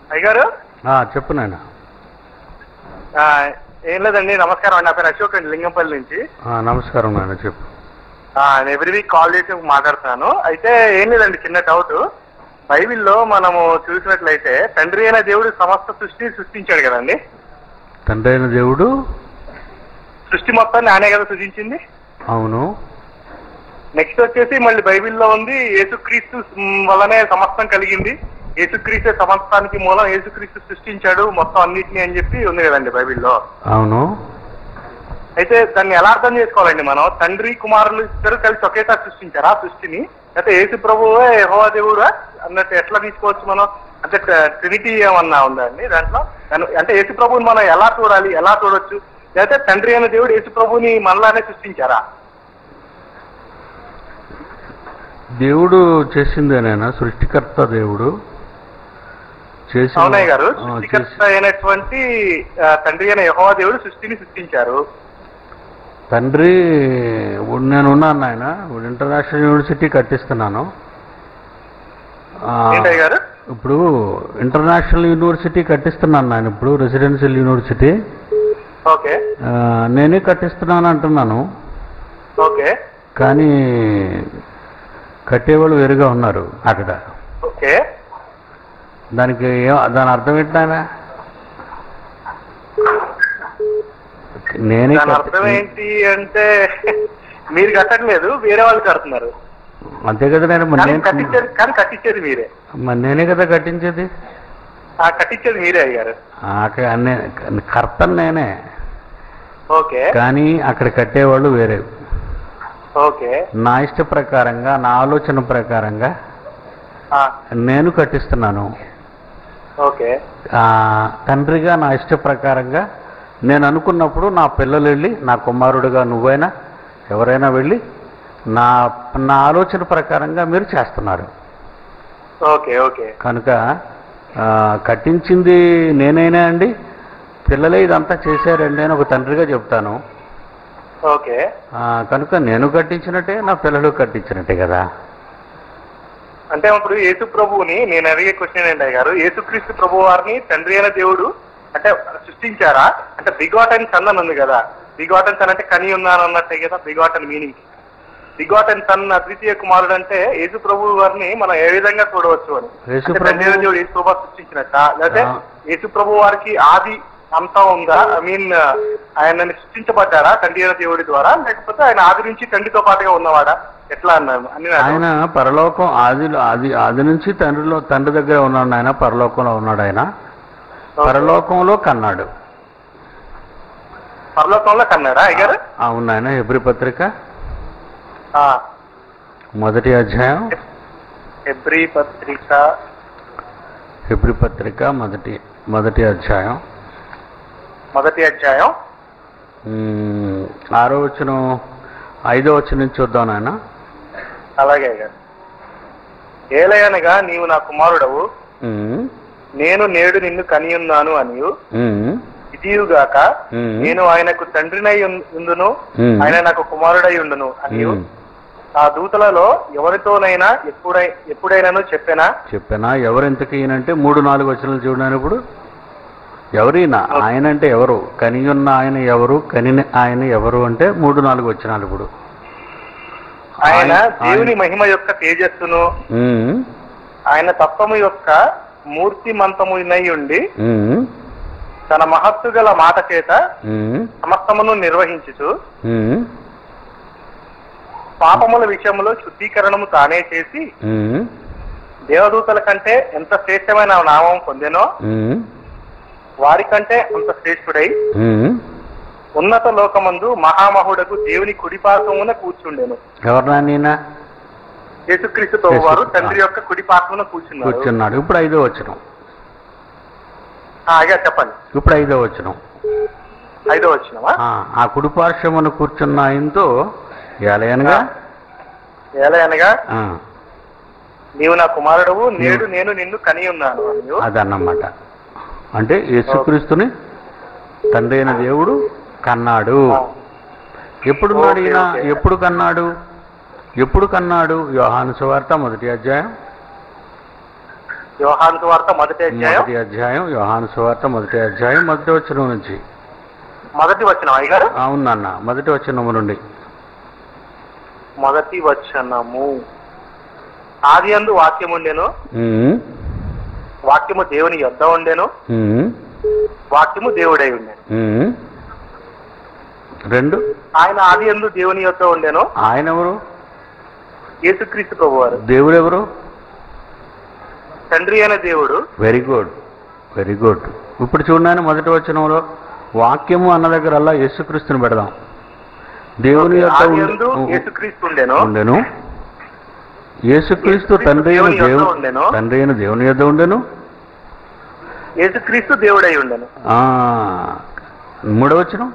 అయ్యగారు ఆ, చెప్పు నాయన ఆ, ఏం లేదండి నమస్కారం అండి నా పేరు అశోక్ అండి లింగంపల్లి నుంచి ఆ, నమస్కారం నాయన చెప్పు ఆ, నేను ఎవ్రీ వీక్ కాల్ చేసి మాట్లాడుతున్నాను అయితే ఏం లేదండి చిన్న డౌట్ బైబిల్లో మనము చూసినట్లయితే తండ్రి అయిన దేవుడు సమస్త సృష్టిని సృష్టించాడు కదండి తండ్రి అయిన దేవుడు సృష్టి మొత్తాన్ని ఆయనే కదా సృజించింది అవును నెక్స్ట్ వచ్చేసి మళ్ళీ బైబిల్లో ఉంది యేసుక్రీస్తు మ్, వల్లనే సమస్తం కలిగింది యేసుక్రీస్తే సమస్తానికి మూలం యేసుక్రీస్తు సృష్టించాడు మొత్తం అన్నిటిని అని చెప్పి ఉంది కదండి బైబిల్లో అవును అయితే దాన్ని ఎలా అర్థం చేసుకోవాలండి మనం తండ్రి కుమారులు ఇద్దరు కలిసి ఒకేసారి సృష్టించారా ఆ సృష్టిని అయితే యేసు ప్రభువే యెహోవా దేవుడా అన్నట్టు ఎట్లా తీసుకోవచ్చు మనం అంటే ట్రినిటీ ఏమన్నా ఉందా అండి దాంట్లో దాన్ని- అంటే యేసు ప్రభువుని మనం ఎలా చూడాలి ఎలా చూడొచ్చు లేకపోతే తండ్రి అయిన దేవుడు యేసు ప్రభువుని మనలానే సృష్టించారా దేవుడు చేసిందేనైనా సృష్టికర్త దేవుడు చేసిన అవునయ్య గారు ఆ, సృష్టికర్త చేసి- అయినటువంటి ఆ, తండ్రి అయిన యెహోవా దేవుడు సృష్టిని సృష్టించారు తండ్రి ఇప్పుడు నేను ఉన్నాను నాయన ఇప్పుడు ఇంటర్నేషనల్ యూనివర్సిటీ కట్టిస్తున్నాను ఆ, ఏంటయ్య గారు ఇప్పుడు ఇంటర్నేషనల్ యూనివర్సిటీ కట్టిస్తున్నాను నాయన ఇప్పుడు రెసిడెన్షియల్ యూనివర్సిటీ ఓకే ఆ, నేనే కట్టిస్తున్నాను అంటున్నాను ఓకే కానీ కట్టేవాళ్ళు వేరుగా ఉన్నారు అక్కడ ఓకే దానికి ఏం దాని అర్థం ఏంటాయన నేనే దాని కట్టి- అర్థం ఏంటి అంటే మీరు కట్టట్లేదు వేరే వాళ్ళు కడుతున్నారు అంతే కదా నేను మరి కానీ నేను కట్టించేది కానీ కట్టించేది మీరే మరి నేనే కదా కట్టించేది ఆ కట్టించేది మీరే అయ్యారు ఆ, క- నే- కర్తను నేనే ఓకే కానీ అక్కడ కట్టేవాళ్ళు వేరే ఓకే నా ఇష్ట ప్రకారంగా నా ఆలోచన ప్రకారంగా ఆ, నేను కట్టిస్తున్నాను ఓకే ఆ, తండ్రిగా నా ఇష్ట ప్రకారంగా నేను అనుకున్నప్పుడు నా పిల్లలు వెళ్ళి నా కుమారుడుగా నువ్వైనా ఎవరైనా వెళ్ళి నా నా ఆలోచన ప్రకారంగా మీరు చేస్తున్నారు ఓకే ఓకే కనుక ఆ, కట్టించింది నేనైనా అండి పిల్లలే ఇదంతా చేశారండి అని ఒక తండ్రిగా చెప్తాను ఓకే ఆ, కనుక నేను కట్టించినట్టే నా పిల్లలు కట్టించినట్టే కదా అంటే ఇప్పుడు యేసు ప్రభువుని నేను అడిగే క్వశ్చన్ ఏంటి గారు యేసుక్రీస్తు ప్రభు వారిని తండ్రి అయిన దేవుడు అంటే సృష్టించారా అంటే బిగాటన్ సన్ అని ఉంది కదా బిగాటన్ సన్ అంటే కని ఉన్నాను అన్నట్టే కదా బిగాటన్ మీనింగ్ బిగాటన్ సన్ అద్వితీయ కుమారుడు అంటే యేసు ప్రభు వారిని మనం ఏ విధంగా చూడవచ్చు అని యేసు అంటే తండ్రి అయిన ప్రభు- దేవుడు యేసు ప్రభు సృష్టించినట్ట లేకపోతే ఆ. యేసు ప్రభు వారికి ఆది అంతం ఉందా ఐ మీన్ ఆయన సృష్టించబడ్డారా తండ్రి అయిన దేవుడి ద్వారా లేకపోతే ఆయన ఆది నుంచి తండ్రితో పాటుగా ఉన్నవాడా ఎట్లా అన్నాను అని నా ఆయన పరలోకం ఆది ఆది ఆది నుంచి తండ్రిలో తండ్రి దగ్గర ఉన్నాడు ఆయన పరలోకంలో ఉన్నాడు ఆయన డౌట్. పరలోకంలో కన్నాడు పరలోకంలో కన్నాడా అయ్యారు అవును ఆయన ఎబ్రి పత్రిక ఆ, మొదటి అధ్యాయం హెబ్రీ పత్రిక ఎబ్రి పత్రిక మొదటి మొదటి అధ్యాయం మొదటి అధ్యాయం ఉమ్, ఆరో వచ్చిన ఐదో వచ్చిన నుంచి చూద్దాం నాయన అలాగే అయ్యారు ఏలయనగా నీవు నా కుమారుడవు ఉమ్, నేను నేడు నిన్ను కనియున్నాను అనియు ఉమ్, ఇదియుగాక ఉమ్, నేను ఆయనకు తండ్రినై ఉన్- ఉందును ఉమ్, ఆయన నాకు కుమారుడై ఉండును అనియు ఉమ్. ఆ దూతలలో ఎవరితోనైనా ఎప్పుడై ఎప్పుడైనాను చెప్పినా చెప్పానా ఎవరు ఎంతకి ఈయనంటే మూడు నాలుగు వచ్చిన చూడని ఇప్పుడు ఎవరైనా ఆయన అంటే ఎవరు కని ఉన్న ఆయన ఎవరు కని ఆయన ఎవరు అంటే మూడు నాలుగు వచ్చినాలు ఇప్పుడు ఆయన ఆయన- దేవుని మహిమ యొక్క తేజస్సును ఉమ్, ఆయన తత్వము యొక్క మూర్తి మంతమునై ఉండి ఉమ్, తన మహత్తు గల మాట చేత ఉమ్, సమస్తమును నిర్వహించుచు ఉమ్, పాపముల విషయంలో శుద్ధీకరణము తానే చేసి ఉమ్, దేవదూతల కంటే ఎంత శ్రేష్టమైన నామం పొందెనో ఉమ్, వారికంటే అంత శ్రేష్ఠుడై ఉమ్. ఉన్నత లోకమందు మహామహుడకు దేవుని కుడిపార్శ్వమున కూర్చుండెను ఎవరు నాయన యేసుక్రీస్తు ప్రభు వారు యేసు- తండ్రి యొక్క కుడిపార్శ్వమున కూర్చున్నారు కూర్చున్నాడు ఇప్పుడు ఐదో వచ్చిన ఆ, అయ్యా చెప్పండి ఇప్పుడు ఐదో వచ్చిన ఐదో వచ్చినవా ఆ కుడిపార్శ్వమున కూర్చున్న ఆయనతో ఏలయనగా ఎలా అనగా ఆ, నీవు నా కుమారుడవు నేడు నేను నిన్ను కని ఉన్నాను అనియు. అదన్నమాట అంటే యేసుక్రీస్తుని తండ్రి అయిన దేవుడు కన్నాడు ఆ, ఎప్పుడున్నాడు ఓకే, ఈయన ఓకే. ఎప్పుడు కన్నాడు ఎప్పుడు కన్నాడు యోహాను సువార్త మొదటి అధ్యాయం యోహాను వార్త మొదటి అధ్యాయం మొదటి అధ్యాయం యోహాను సువార్త మొదటి అధ్యాయం మొదటి వచనం నుంచి మొదటి వచనం అయ్యగారు అవునన్న మొదటి వచనము నుండి మొదటి వచనము ఆది అందు వాక్యం ఉండెను ఉమ్, వాక్యము దేవుని యొద్ద ఉండెను ఉమ్, వాక్యము దేవుడై ఉండెను ఉమ్. రెండు ఆయన ఆది అందు దేవుని యొద్ద ఉండెను ఆయన ఎవరు యేసుక్రీస్తు ప్రభువారు దేవుడు ఎవరు తండ్రి అయిన దేవుడు వెరీ గుడ్ వెరీ గుడ్ ఇప్పుడు చూడండి మొదటి వచనంలో వాక్యము అన్న దగ్గర అలా యేసుక్రీస్తుని పెడదాం దేవుని యొక్క ఆది యందు యేసుక్రీస్తు ఉండెను ఉండెను యేసుక్రీస్తు తండ్రి అయిన దేవుని యొద్ద దేవు ఉండెను. తండ్రి అయిన దేవుని యొద్ద ఉండెను యేసుక్రీస్తు దేవుడై ఉండెను ఆ, మూడవచనం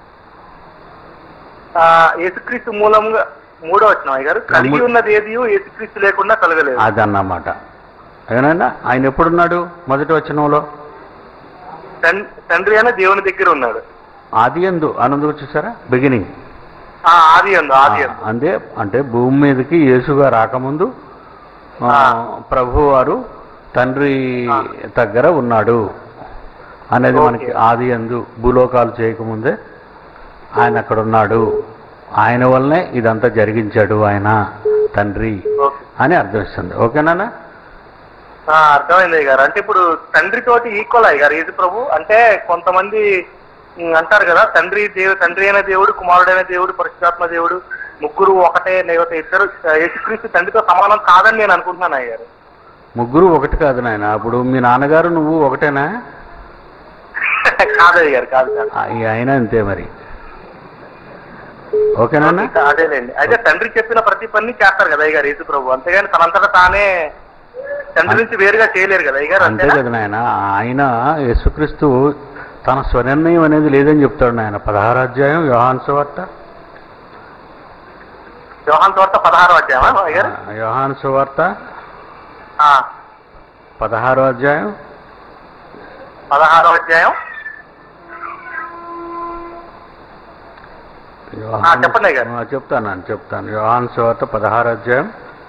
ఆ యేసుక్రీస్తు మూలంగా మూడో వచ్చిన గారు కలిగి మూడు- ఉన్నది ఏది యేసుక్రీస్తు లేకుండా కలగలేదు అదన్నమాట ఏనండి ఆయన ఎప్పుడున్నాడు మొదటి వచనంలో తన్- తండ్రి అయిన దేవుని దగ్గర ఉన్నాడు ఆది ఎందు ఆనందం చూసారా బిగినింగ్ ఆ ఆది అందు ఆది అందు అంతే అంటే భూమి మీదకి యేసుగా రాకముందు ఆ, ప్రభు వారు తండ్రి దగ్గర ఉన్నాడు అనేది ఓకే. మనకి ఆది ఎందు భూలోకాలు చేయకముందే ఆయన అక్కడ ఉన్నాడు ఆయన వల్లనే ఇదంతా జరిగించాడు ఆయన తండ్రి ఓకే. అని అర్థం ఇస్తుంది ఓకేనా ఆ, అర్థమైంది అయ్య గారు అంటే ఇప్పుడు తండ్రి తోటి ఈక్వల్ అయ్య గారు యేసు ప్రభు అంటే కొంతమంది ఉమ్, అంటారు కదా తండ్రి దేవు తండ్రి అయిన దేవుడు కుమారుడైన దేవుడు పరిశుధాత్మ దేవుడు ముగ్గురు ఒకటే లేకపోతే ఇద్దరు ఆ, యేసుక్రీస్తు తండ్రితో సమానం కాదని నేను అనుకుంటున్నాను అయ్య గారు ముగ్గురు ఒకటి కాదు నాయన అప్పుడు మీ నాన్నగారు నువ్వు ఒకటేనా కాదు అయ్య గారు కాదు కాదు ఆ, ఈ ఆయన అంతే మరి ఓకేనా ఇంకా అదేలేండి అయితే తండ్రి చెప్పిన ప్రతి పని చేస్తారు కదా అయ్య గారు యేసు ప్రభు అంతేగాని తనంతటా తానే తండ్రి నుంచి వేరుగా చేయలేరు కదా అయ్య గారు అంతే అంతేనా? కదా నాయన ఆయన యేసుక్రీస్తు తన స్వనిర్ణయం అనేది లేదని చెప్తాడు నాయన పదహారు అధ్యాయం యోహాన్ సువార్త యోహాన్ తోట పదహారు అధ్యాయమా అయ్య గారు ఆ, యోహాన్ సువార్త ఆ, పదహారో అధ్యాయం పదహారో అధ్యాయం యోహాన్- చెప్పండి అయ్య గారు. ఆ, చెప్తాను నాన్న, చెప్తాను యోహాన్ సువార్త పదహారు అధ్యాయం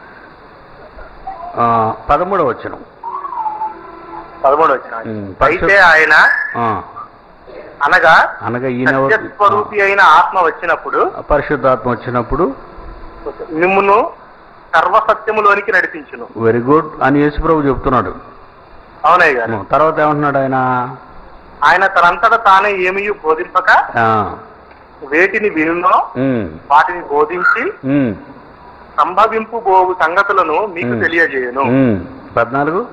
ఆ, పదమూడవ వచనం పదమూడు వచ్చిన ఉమ్, అయితే ఆయన ఆ, అనగా అనగా ఈయన ఎవరు? సత్యస్వరూపి అయిన ఆత్మ వచ్చినప్పుడు ఆ, పరిశుద్ధాత్మ వచ్చినప్పుడు మిమ్మును సర్వసత్యములోనికి నడిపించును వెరీ గుడ్ అని యేసుప్రభు చెప్తున్నాడు అవునయ్య గారు ఉమ్, తర్వాత ఏమంటున్నాడు ఆయన ఆయన తనంతట తానే ఏమీ బోధింపక ఆ, వేటిని వినునో ఉమ్, వాటిని బోధించి ఉమ్, సంభవింపు బోగు సంగతులను మీకు ఉమ్. తెలియజేయను ఉమ్. పద్నాలుగు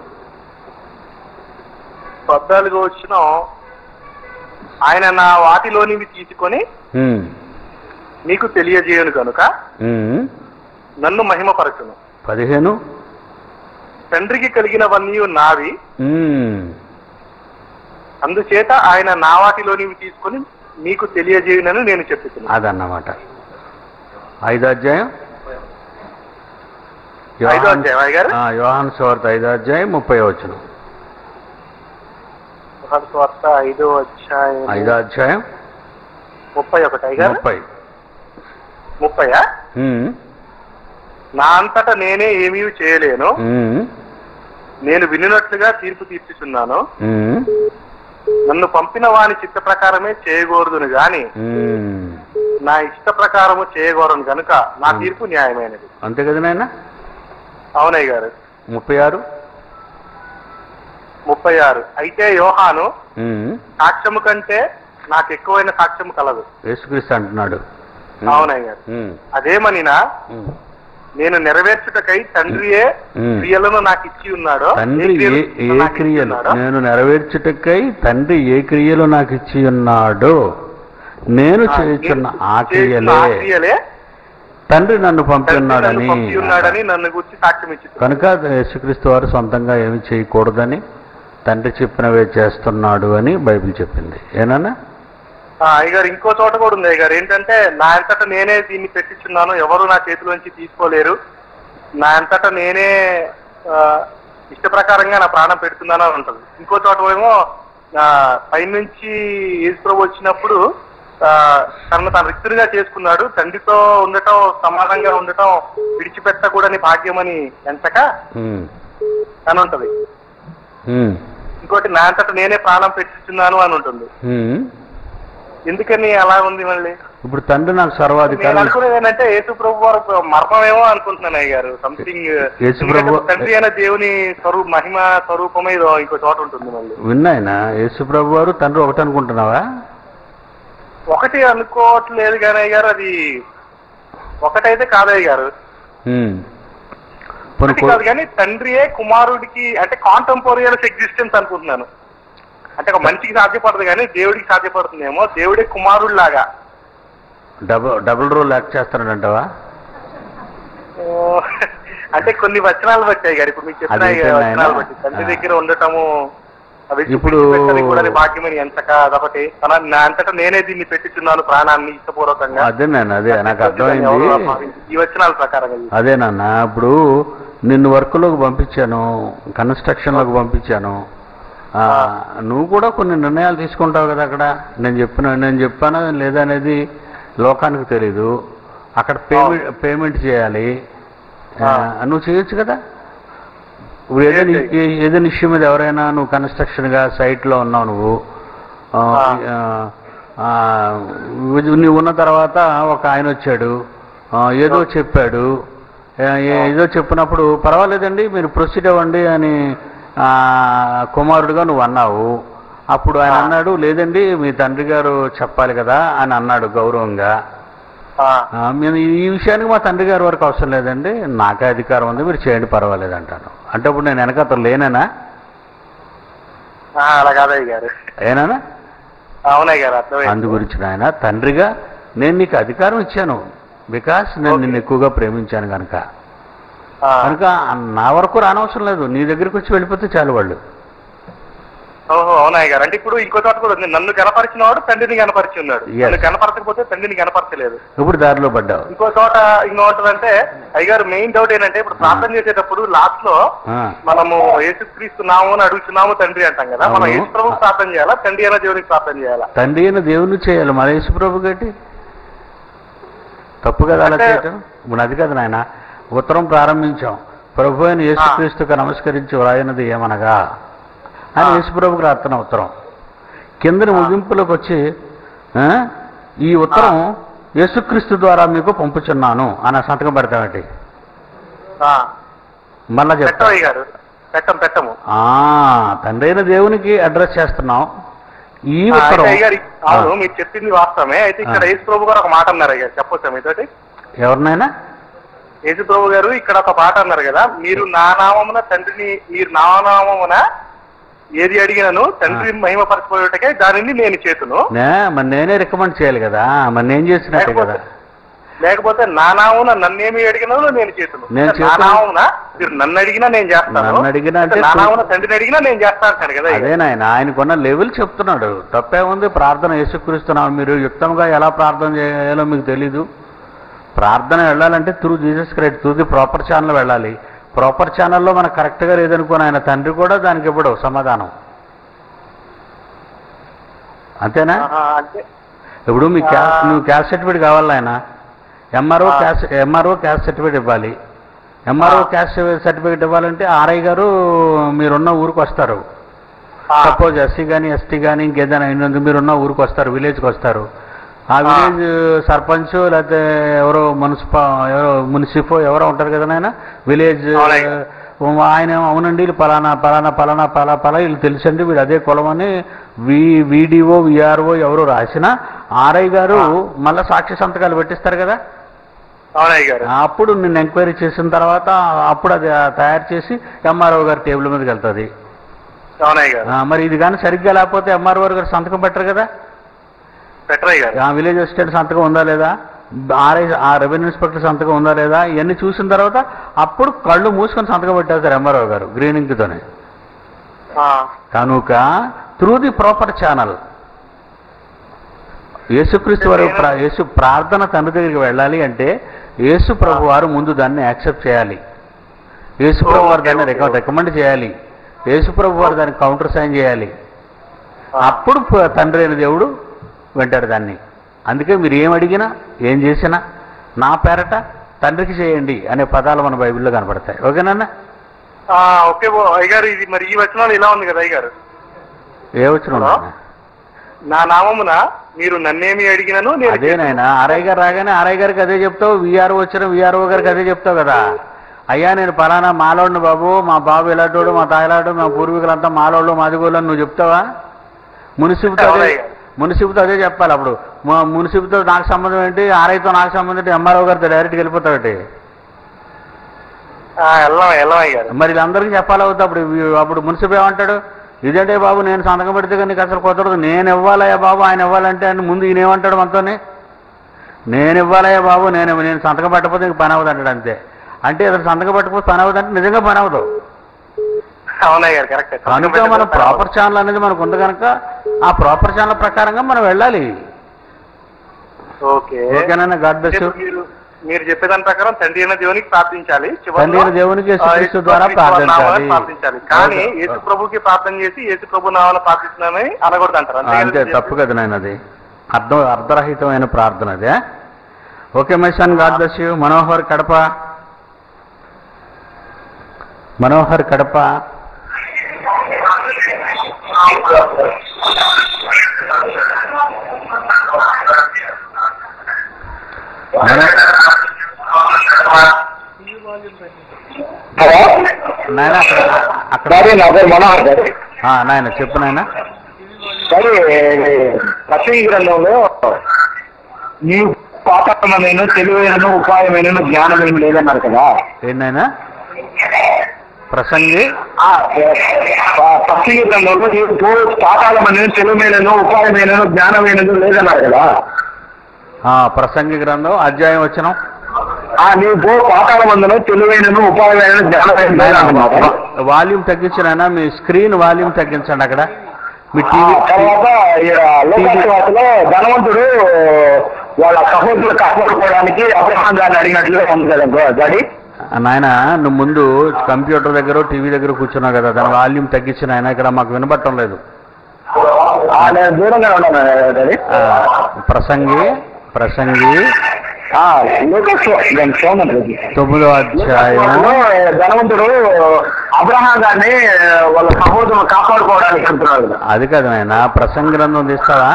పద్నాలుగు వచ్చిన ఆయన నా వాటిలోనివి తీసుకొని ఉమ్, మీకు తెలియజేయను కనుక ఉమ్. నన్ను మహిమపరచును పదిహేను తండ్రికి కలిగినవన్నీ నావి ఉమ్, అందుచేత ఆయన నా వాటిలోనివి తీసుకొని మీకు తెలియజేయనని నేను చెప్తున్నాను అదన్నమాట ఐదో అధ్యాయం ఐదో యోహాన్- అధ్యాయం అయ్య గారు ఆ, యోహాన్ సువార్త ఐదో అధ్యాయం ముప్పై వచ్చిన స్వార్థ ఐదో అధ్యాయం ఐదో అధ్యాయం ముప్పై ఒకటి అయ్య గారు ముప్పై ముప్పయా ఉమ్, నా అంతటా నేనే ఏమీ చేయలేను ఉమ్, నేను వినినట్లుగా తీర్పు తీర్చుచున్నాను ఉమ్, నన్ను పంపిన వాని చిత్త ప్రకారమే చేయకూడదును గాని ఉమ్. నా ఇష్ట ప్రకారము చేయకూడను కనుక నా తీర్పు న్యాయమైనది అంతే కదా నాయన అవునయ్య గారు ముప్పై ఆరు ముప్పై ఆరు అయితే యోహాను ఉమ్, సాక్ష్యము కంటే నాకు ఎక్కువైన సాక్ష్యము కలదు యేసుక్రీస్తు అంటున్నాడు ఉమ్, అవునయ్య గారు ఉమ్, అదేమనినా ఉమ్. నేను నెరవేర్చుటకై తండ్రియే ఉమ్. క్రియలను నాకు ఇచ్చి ఉన్నాడో తండ్రి ఏ క్రియలు ఏ నాకు ఇచ్చి క్రియలు ఉన్నాడో, నేను నెరవేర్చుటకై తండ్రి ఏ క్రియలు నాకు ఇచ్చి ఉన్నాడో నేను ఆ, చేయుచున్న నేను ఆ చేస్తున్న క్రియలే ఆ క్రియలే తండ్రి నన్ను పంపి తండ్రి నన్ను ఉన్నాడని పంపి ఉన్నాడని నన్ను గురించి సాక్ష్యం ఇచ్చి కనుక యేసుక్రీస్తు వారు సొంతంగా ఏమి చేయకూడదని తండ్రి చెప్పినవే చేస్తున్నాడు అని బైబిల్ చెప్పింది ఏనన్నా అయ్యగారు ఇంకో చోట కూడా ఉంది అయ్యగారు ఏంటంటే నా అంతటా నేనే దీన్ని పెట్టించున్నాను ఎవరు నా చేతిలోంచి తీసుకోలేరు నా అంతటా నేనే ఆ, ఇష్ట ప్రకారంగా నా ప్రాణం పెడుతున్నాను అని ఉంటుంది ఇంకో చోట ఏమో ఆ, పైనుంచి యేసు ప్రభు వచ్చినప్పుడు ఆ, తనను తాను రిక్తునిగా చేసుకున్నాడు తండ్రితో ఉండటం సమానంగా ఉండటం విడిచిపెట్టకూడని భాగ్యమని ఎంచక ఉమ్, అని ఉంటది ఉమ్, ఇంకోటి నా అంతటా నేనే ప్రాణం పెట్టిస్తున్నాను అని ఉంటుంది ఉమ్. ఎందుకని అలా ఉంది మళ్ళీ ఇప్పుడు తండ్రి నాకు నేను సర్వాధికారం అనుకునేది ఏంటంటే యేసు ప్రభు వారు మర్మమేమో అనుకుంటున్నాను అయ్య గారు సంథింగ్ యేసు ప్రభు- తండ్రి అయిన దేవుని స్వరూప మహిమ స్వరూపమే ఇదో ఇంకో చోట ఉంటుంది మళ్ళీ విన్నాయన యేసు ప్రభు వారు తండ్రి ఒకటి అనుకుంటున్నావా ఒకటి అనుకోవట్లేదు కానీ అయ్య గారు అది ఒకటైతే కాదయ్య గారు ఉమ్. పోనీ ఒకటి కో- కాదు కానీ తండ్రియే కుమారుడికి అంటే కాంటెంపోరియస్ ఎగ్జిస్టెన్స్ అనుకుంటున్నాను అంటే ఒక మనిషికి సాధ్యపడదు కానీ దేవుడికి సాధ్యపడుతుందేమో దేవుడే కుమారుడు లాగా డబుల్ డబుల్ రోల్ యాక్ట్ చేస్తానంటావా అంటే కొన్ని వచనాలు బట్టాయి గారు ఇప్పుడు మీకు చెప్పిన అదేంటి ఈ నాయనా? వచనాలు బట్టి తండ్రి దగ్గర ఉండటము అవి ఇప్పుడు- పెట్టని కూడా అది భాగ్యమని ఎంతక అదొకటి తన నా అంతటా నేనే దీన్ని పెట్టుచున్నాను ప్రాణాన్ని ఇష్టపూర్వకంగా అదే నాన్న అదే నాకు ఎవరు అర్థమైంది భావించి- ఈ వచనాల ప్రకారం ఇది. అదే నాన్న ఇప్పుడు నిన్ను వర్క్లోకి పంపించాను కన్స్ట్రక్షన్లోకి పంపించాను ఆ, నువ్వు కూడా కొన్ని నిర్ణయాలు తీసుకుంటావు కదా అక్కడ నేను చెప్పిన నేను చెప్పానా లేదా అనేది లోకానికి తెలీదు అక్కడ పేమెంట్ పేమెంట్ చేయాలి ఆ, నువ్వు చేయొచ్చు కదా ఇప్పుడు ఏదైనా చేయొచ్చు. ఏ- ఏదైనా ఇష్యూ మీద ఎవరైనా నువ్వు కన్స్ట్రక్షన్గా సైట్లో ఉన్నావు నువ్వు ఆ, ఆ. ఆ, నువ్వు ఉన్న తర్వాత ఒక ఆయన వచ్చాడు ఆ, ఏదో చెప్పాడు ఆ, ఏ- ఏదో చెప్పినప్పుడు పర్వాలేదండి మీరు ప్రొసీడ్ అవ్వండి అని ఆ, కుమారుడుగా నువ్వు అన్నావు అప్పుడు ఆయన ఆ. అన్నాడు లేదండి మీ తండ్రి గారు చెప్పాలి కదా అని అన్నాడు గౌరవంగా ఆ, ఆ, నేను ఈ ఈ విషయానికి మా తండ్రి గారి వరకు అవసరం లేదండి నాకే అధికారం ఉంది మీరు చేయండి పర్వాలేదు అంటాను అంటే ఇప్పుడు నేను వెనకతను లేనేనా ఆ, అలా కాదయ్య గారు ఏనానా అవునయ్య గారు అర్థమైంది అందు గురించి నాయన తండ్రిగా నేను నీకు అధికారం ఇచ్చాను బికాస్ నేను Okay. నిన్ను ఎక్కువగా ప్రేమించాను కనుక ఆ, కనుక నా వరకు రానవసరం లేదు నీ దగ్గరికి వచ్చి వెళ్ళిపోతే చాలు వాళ్ళు ఓహో అవునయ్య గారు అంటే ఇప్పుడు ఇంకో చోట కూడా ఉంది నన్ను కనపరిచిన వాడు తండ్రిని కనపరిచి ఉన్నాడు Yes. నన్ను కనపరచకపోతే తండ్రిని కనపరచలేదు ఇప్పుడు దారిలో పడ్డావు ఇంకో చోట ఇంకోటంటే అయ్యగారు మెయిన్ డౌట్ ఏంటంటే ఇప్పుడు ప్రార్థన చేసేటప్పుడు లాస్ట్ లో ఆ, మనము యేసుక్రీస్తున్నాము అని అడుగుతున్నాము తండ్రి అంటాం కదా మనం అవును. యేసు ప్రభు ప్రార్థన చేయాలా తండ్రి అయిన దేవునికి ప్రార్థన చేయాలా తండ్రి అయిన దేవుని చేయాలి మన యేసుప్రభు గట్టి తప్పు కదా అలా అంటే- చేయటం ఇప్పుడు అది కదా నాయన ఉత్తరం ప్రారంభించాం ప్రభు అయిన యేసుక్రీస్తుకు నమస్కరించి వ్రాయినది ఏమనగా అని ఆ. యేసుప్రభుకు రాస్తున్న ఉత్తరం కిందని ముగింపులోకి వచ్చి ఆ, ఈ ఉత్తరం యేసుక్రీస్తు ద్వారా మీకు పంపుచున్నాను అన్న సంతకం పెడతామేంటి ఆ, మళ్ళా చెప్తా పెట్టమయ్య గారు పెట్టం పెట్టము ఆ, తండ్రి అయిన దేవునికి అడ్రస్ చేస్తున్నాం ఈ ఆ, అయితే ఉత్తరం అయ్యగారు అవును మీరు చెప్పింది వాస్తవమే అయితే ఇక్కడ ఆ. యేసు ప్రభు గారు ఒక మాట అన్నారు అయ్యారు చెప్పొచ్చా మీతోటి ఎవరినైనా యేసు ప్రభు గారు ఇక్కడ ఒక మాట అన్నారు కదా మీరు నా నామమున తండ్రిని మీరు నా నామమున ఏది అడిగినను తండ్రి మహిమపరచుకోవటకే దానిని నేను చేతును నే మరి నేనే రికమెండ్ చేయాలి కదా మరి నేను చేసినట్టే కదా లేకపోతే నా నామమున నన్నేమి అడిగినను నేను చేతును నేను నా చేతును. నామమున మీరు నన్ను అడిగినా నేను చేస్తాను నన్ను అడిగినా అంటే నా నామమున తండ్రిని అడిగినా నేను చేస్తాను అంటాను కదా అదే నాయన ఆయనకున్న లెవెల్ చెప్తున్నాడు తప్పే ఉంది ప్రార్థన యేసుక్రీస్తున్నాం మీరు యుక్తంగా ఎలా ప్రార్థన చేయాలో మీకు తెలీదు ప్రార్థన వెళ్ళాలంటే through Jesus Christ through the proper channel వెళ్ళాలి ప్రాపర్ ఛానల్లో మనకు కరెక్ట్గా లేదనుకోని ఆయన తండ్రి కూడా దానికి ఇవ్వడు సమాధానం అంతేనా ఆహా, అంటే ఇప్పుడు మీ క్యాస్ట్ ఆ. నువ్వు క్యాస్ట్ సర్టిఫికేట్ కావాలి ఆయన ఎంఆర్ఓ ఆ. క్యాస్ట్ ఎంఆర్ఓ క్యాస్ట్ సర్టిఫికేట్ ఇవ్వాలి ఎంఆర్ఓ ఆ. క్యాస్ట్ సర్టిఫికేట్ ఇవ్వాలంటే ఆర్ఐ గారు మీరున్న ఊరికి వస్తారు ఆ, సపోజ్ ఎస్సీ కానీ ఎస్టీ కానీ ఇంకేదైనా అయినందుకు మీరున్న ఊరికి వస్తారు విలేజ్కి వస్తారు ఆ ఆ. విలేజ్ సర్పంచ్ లేకపోతే ఎవరో మున్సిపా ఎవరో మున్సిపో ఎవరో ఉంటారు కదా నాయన విలేజ్ అవునయ్య. ఆయన ఏమో, అవునండి వీళ్ళు పలానా పలానా పలానా పలా పలా వీళ్ళు తెలుసండి వీడు అదే కులం అని వి వీడిఓ విఆర్ఓ ఎవరు రాసినా ఆర్ఐ గారు ఆ. మళ్ళీ సాక్షి సంతకాలు పెట్టిస్తారు కదా అవునయ్య గారు అప్పుడు నిన్ను ఎంక్వైరీ చేసిన తర్వాత అప్పుడు అది తయారు చేసి ఎంఆర్ఓ గారి టేబుల్ మీదకి వెళ్తుంది అవునయ్య గారు ఆ, మరి ఇది కానీ సరిగ్గా లేకపోతే ఎంఆర్ఓ గారు సంతకం పెట్టరు కదా పెట్టరయ్య గారు ఆ విలేజ్ అసిస్టెంట్ సంతకం ఉందా లేదా ఆర్ఐ ఆ రెవెన్యూ ఇన్స్పెక్టర్ సంతకం ఉందా లేదా ఇవన్నీ చూసిన తర్వాత అప్పుడు కళ్ళు మూసుకొని సంతకం పెట్టేస్తారు ఎంఆర్ఓ గారు గ్రీన్ ఇంక్తోనే ఆ, కనుక త్రూ ది ప్రాపర్ ఛానల్ యేసుక్రీస్తు వారు ప్ర- యేసు ప్రార్థన తండ్రి దగ్గరికి వెళ్ళాలి అంటే యేసు ప్రభు వారు ముందు దాన్ని యాక్సెప్ట్ చేయాలి యేసు ప్రభు వారు దాన్ని ఓకే, ఓకే. రికమెండ్ చేయాలి యేసు ప్రభు వారు దానికి కౌంటర్ సైన్ చేయాలి ఆ, అప్పుడు ప- తండ్రి అయిన దేవుడు వింటాడు దాన్ని అందుకే మీరు ఏం అడిగినా ఏం చేసినా నా పేరట తండ్రికి చేయండి అనే పదాలు మన బైబిల్లో కనపడతాయి ఓకేనా ఆ, ఓకే ఓ, అయ్యగారు ఇది మరి ఈ వచనాలు ఇలా ఉంది కదా అయ్యగారు ఏ వచ్చిన హలో? నా నామమున మీరు నన్నేమి అడిగినను నేను అదే నాయన ఆర్ఐ గారు రాగానే ఆర్ఐ గారికి అదే చెప్తావు విఆర్ఓ వచ్చిన విఆర్ఓ గారికి అదే చెప్తావు కదా అయ్యా నేను పలానా మాలోడిని బాబు మా బాబు ఇలాంటోడు మా తాయిలాడు మా పూర్వీకులంతా మాలోళ్ళు మాదిగోళ్ళు అని నువ్వు చెప్తావా మున్సిపుతో అదే అవునయ్య. మున్సిపుతో అదే చెప్పాలి అప్పుడు మా మున్సిపుతో నాకు సంబంధం ఏంటి ఆర్ఐతో నాకు సంబంధం ఏంటి ఎంఆర్ఓ గారితో డైరెక్ట్గా వెళ్ళిపోతావుటి ఆ, వెళ్ళాం వెళ్ళాం అయ్యగారు మరి వీళ్ళందరికీ చెప్పాలి అవుతుంది అప్పుడు వీ- అప్పుడు మున్సిపల్ ఏమంటాడు ఇదేంటే బాబు నేను సంతకం పెడితే కానీ నీకు అసలు కుదరదు నేను ఇవ్వాలయ్యా బాబు ఆయన ఇవ్వాలంటే అని ముందు ఈయన ఏమంటాడు మనతోనే నేను ఇవ్వాలయ్యా బాబు నేను నేను సంతకం పెట్టకపోతే నీకు పని అవ్వదు అంటాడు అంతే అంటే అతను సంతకం పెట్టకపోతే పని అవ్వదు అంటే నిజంగా పని అవ్వదు అవునయ్యారు కరెక్ట్ కనుక మన ప్రాపర్ ఛానల్ అనేది మనకు ఉంది కనుక ఆ ప్రాపర్ ఛానల్ ప్రకారంగా మనం వెళ్ళాలి ఓకే ఓకేనా గాడ్ బ్లెస్ యూ మీరు మీరు చెప్పేదాని ప్రకారం తండ్రి అయిన దేవునికి ప్రార్థించాలి చివరిలో, తండ్రి అయిన దేవునికి యేసు ఆ, క్రీస్తు యేసు ద్వారా క్రీస్తు వారి నామాన ప్రార్థించాలి. ప్రార్థించాలి కానీ ఓకే. యేసు ప్రభుకి ప్రార్థన చేసి యేసు ప్రభు నామాన ప్రార్థిస్తున్నామని అనకూడదు అంటారు అంతే అంతే కదా తప్పు కదా నాయన అది అర్థం అర్ధరహితమైన ప్రార్థన అదే okay my son God bless you Manohar Kadapa Manohar Kadapa మన- హలో నాయన అక్కడ అక్కడ డాడీ నా పేరు మనోహర్ డాడీ ఆ, నాయన చెప్పు నాయన డాడీ ప్రసంగి గ్రంథంలో నీ పాపమైన తెలివైన ఉపాయమైన జ్ఞానమైన లేదన్నారు కదా ఏంటైనా ప్రసంగి ఆ, ప- ప్రసంగి గ్రంథంలో నీవు పాతాళమైన తెలివైన ఉపాయమైన జ్ఞానమైన లేదన్నారు కదా ఆ, ప్రసంగి గ్రంథం అధ్యాయం వచ్చిన ఆ నీవు పో పాతాళ మందులో తెలివైన ఉపాయమైన జ్ఞానమైన లేదన్నమాట వాల్యూమ్ తగ్గించిన మీ స్క్రీన్ వాల్యూమ్ తగ్గించండి అక్కడ మీ ఆ టీవీ తర్వాత లోకాశవాసలో ధనవంతుడు వాళ్ళ సహోదరులు కాపాడుకోవడానికి అబ్రహాం గారిని అడిగినట్లుగా ఉంది కదా డాడీ నాయన నువ్వు ముందు కంప్యూటర్ దగ్గర టీవీ దగ్గర కూర్చున్నావు కదా దాని వాల్యూమ్ తగ్గించిన ఆయన ఇక్కడ మాకు వినబట్టం లేదు ఆ, నేను దూరంగా ఉన్నాను డాడీ ఆ, ప్రసంగి ప్రసంగి ఆ, లోకాశ- నేను చూడండి డాడీ. తొమ్మిదో అధ్యాయం లోకాశవాసలో ధనవంతుడు అబ్రహాం గారిని వాళ్ళ సహోదరులు కాపాడుకోవడానికి వెళ్తున్నాడు కదా అది కాదు నాయన ప్రసంగి గ్రంథం తీస్తావా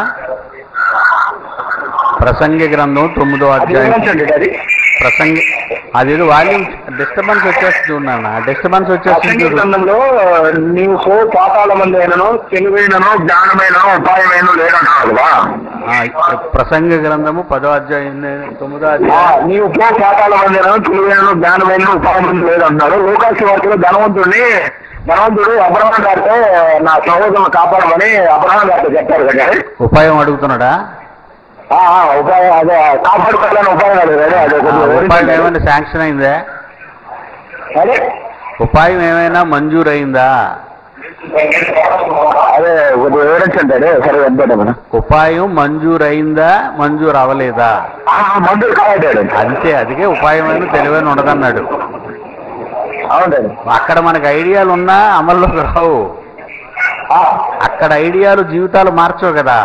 ప్రసంగి గ్రంథం తొమ్మిదో అది అధ్యాయం వివరించండి డాడీ ప్రసంగి అదేదో వాల్యూమ్ డిస్టర్బెన్స్ వచ్చేస్తుంది ఉన్నాను డిస్టర్బెన్స్ వచ్చేస్తుంది ప్రసంగి చూడు. గ్రంథంలో నీవు పో పాతాళ మందైనను తెలివైనను జ్ఞానమైన ఉపాయమైన లేదంటున్నాడు కదా ఆ, ప్రసంగి గ్రంథము పదో అధ్యాయం తొమ్మిదో ఆ, అధ్యాయం నీవు పో పాతాల మందిరం తెలివైన జ్ఞానమైన ఉపాయం లేదంటున్నాడు లోకాశి వార్తలో ధనవంతుడిని ధనవంతుడు అబ్రహం గారితో నా సహోదరుని కాపాడమని అబ్రహం గారితో చెప్పారు కదా ఉపాయం అడుగుతున్నాడా ఆ, ఆ, ఉపాయం అదే కాపాడుకోవాలని ఉపాయం అదే అదే అదే ఆ, కొద్దిగా ఉపాయం వివరించండి. ఏమైనా శాంక్షన్ అయిందా అదే ఉపాయం ఏమైనా మంజూరు అయిందా అదే కొద్దిగా వివరించండి అదే సరే వెళ్తాడు మనం ఉపాయం మంజూరు అయిందా మంజూరు అవ్వలేదా మందులు కావాడు అంతే అదికే ఉపాయమైన తెలివైన ఉండదన్నాడు అవునండి అక్కడ మనకి ఐడియాలు ఉన్నా అమల్లోకి రావు ఆ, అక్కడ ఐడియాలు జీవితాలు మార్చవు కదా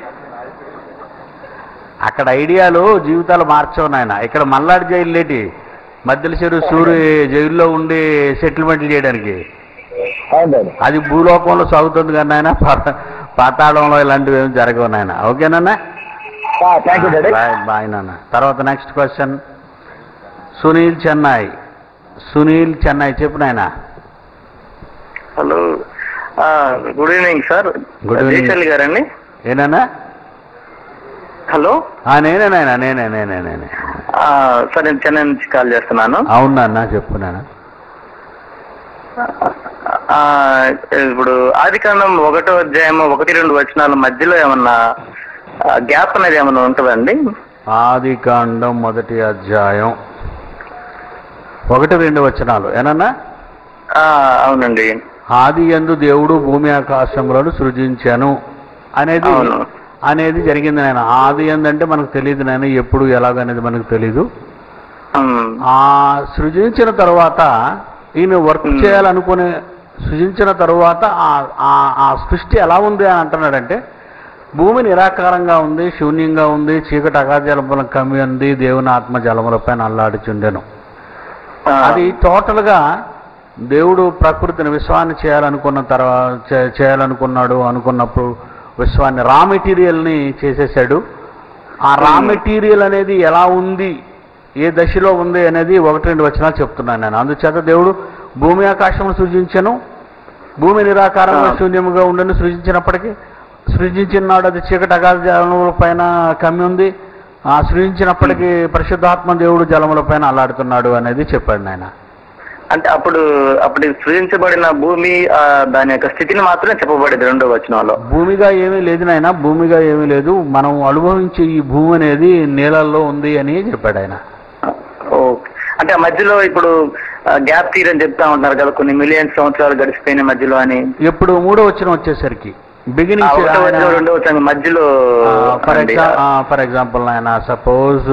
అక్కడ ఐడియాలు జీవితాలు మార్చవు నాయన ఇక్కడ మల్లాడి జైలు లేటి మధ్యల చెరువు సూర్య జైల్లో ఉండి సెటిల్మెంట్లు చేయడానికి అవునండి అది భూలోకంలో సాగుతుంది కానీ నాయన పా- పాతాళంలో ఇలాంటివి ఏమి జరగవు నాయన ఓకేనా thank you daddy bye bye నాన్న తర్వాత నెక్స్ట్ క్వశ్చన్ సునీల్ చెన్నై సునీల్ చెన్నై చెప్పు నాయన hello good evening sir Good evening. Jayashaili గారండి ఏనానా హలో ఆ, నేనే నాయన నేనే నేనే నేనే ఆ, సార్ నేను చెన్నై నుంచి కాల్ చేస్తున్నాను అవును నాన్న చెప్పు నాన్న ఆ, ఇప్పుడు ఆది కాండం ఒకటో అధ్యాయం ఒకటి రెండు వచనాల మధ్యలో ఏమన్నా గ్యాప్ అనేది ఏమన్నా ఉంటుందండి ఆది కాండం మొదటి అధ్యాయం ఒకటి రెండు వచనాలు ఏనన్నా ఆ, అవునండి ఆది ఎందు దేవుడు భూమి ఆకాశములను సృజించాను అనేది అవును. అనేది జరిగింది నాయన ఆది ఎందంటే మనకు తెలియదు నాయన ఎప్పుడు ఎలాగనేది మనకు తెలీదు ఉమ్, ఆ సృజించిన తర్వాత ఈయన వర్క్ Hmm. చేయాలనుకునే సృజించిన తరువాత ఆ- ఆ- ఆ సృష్టి ఎలా ఉంది అని అంటున్నాడంటే భూమి నిరాకారంగా ఉంది శూన్యంగా ఉంది చీకటి అగాధజలముల కమ్మి ఉంది దేవుని ఆత్మ జలములపై నల్లాడుచుండెను ఆ, అది టోటల్గా దేవుడు ప్రకృతిని విశ్వాన్ని చేయాలనుకున్న తర్వాత చేయాలనుకున్నాడు అనుకున్నప్పుడు విశ్వాన్ని రా మెటీరియల్ని చేసేసాడు ఆ రా మెటీరియల్ అనేది ఎలా ఉంది ఏ దశలో ఉంది అనేది ఒకటి రెండు వచనాలు చెప్తున్నాను నేను అందుచేత దేవుడు భూమి ఆకాశమును సృజించను భూమి నిరాకారంగా ఆ. శూన్యముగా ఉండని సృజించినప్పటికీ సృజించినాడు అది చీకటి అగాధ జలముల పైన కమ్మి ఉంది ఆ సృజించినప్పటికీ పరిశుద్ధాత్మ దేవుడు జలముల పైన అల్లాడుతున్నాడు అనేది చెప్పాడు ఆయన అంటే అప్పుడు అప్పుడు సృజించబడిన భూమి ఆ, దాని యొక్క స్థితిని మాత్రమే చెప్పబడింది రెండో వచనంలో భూమిగా ఏమీ లేదు నాయన భూమిగా ఏమీ లేదు మనం అనుభవించే ఈ భూమి అనేది నీళ్ళల్లో ఉంది అని చెప్పాడు ఆయన ఓకే అంటే ఆ మధ్యలో ఇప్పుడు గ్యాప్ థియరీ అని చెప్తా ఉంటున్నారు కదా కొన్ని మిలియన్ సంవత్సరాలు గడిచిపోయిన మధ్యలో అని ఇప్పుడు మూడో వచ్చిన వచ్చేసరికి ఆ, బిగినింగ్ ఒకటో వచనం, రెండో వచనం మధ్యలో ఫర్ అండి. ఎగ్జాంపుల్ ఫర్ ఎగ్జాంపుల్ ఆయన suppose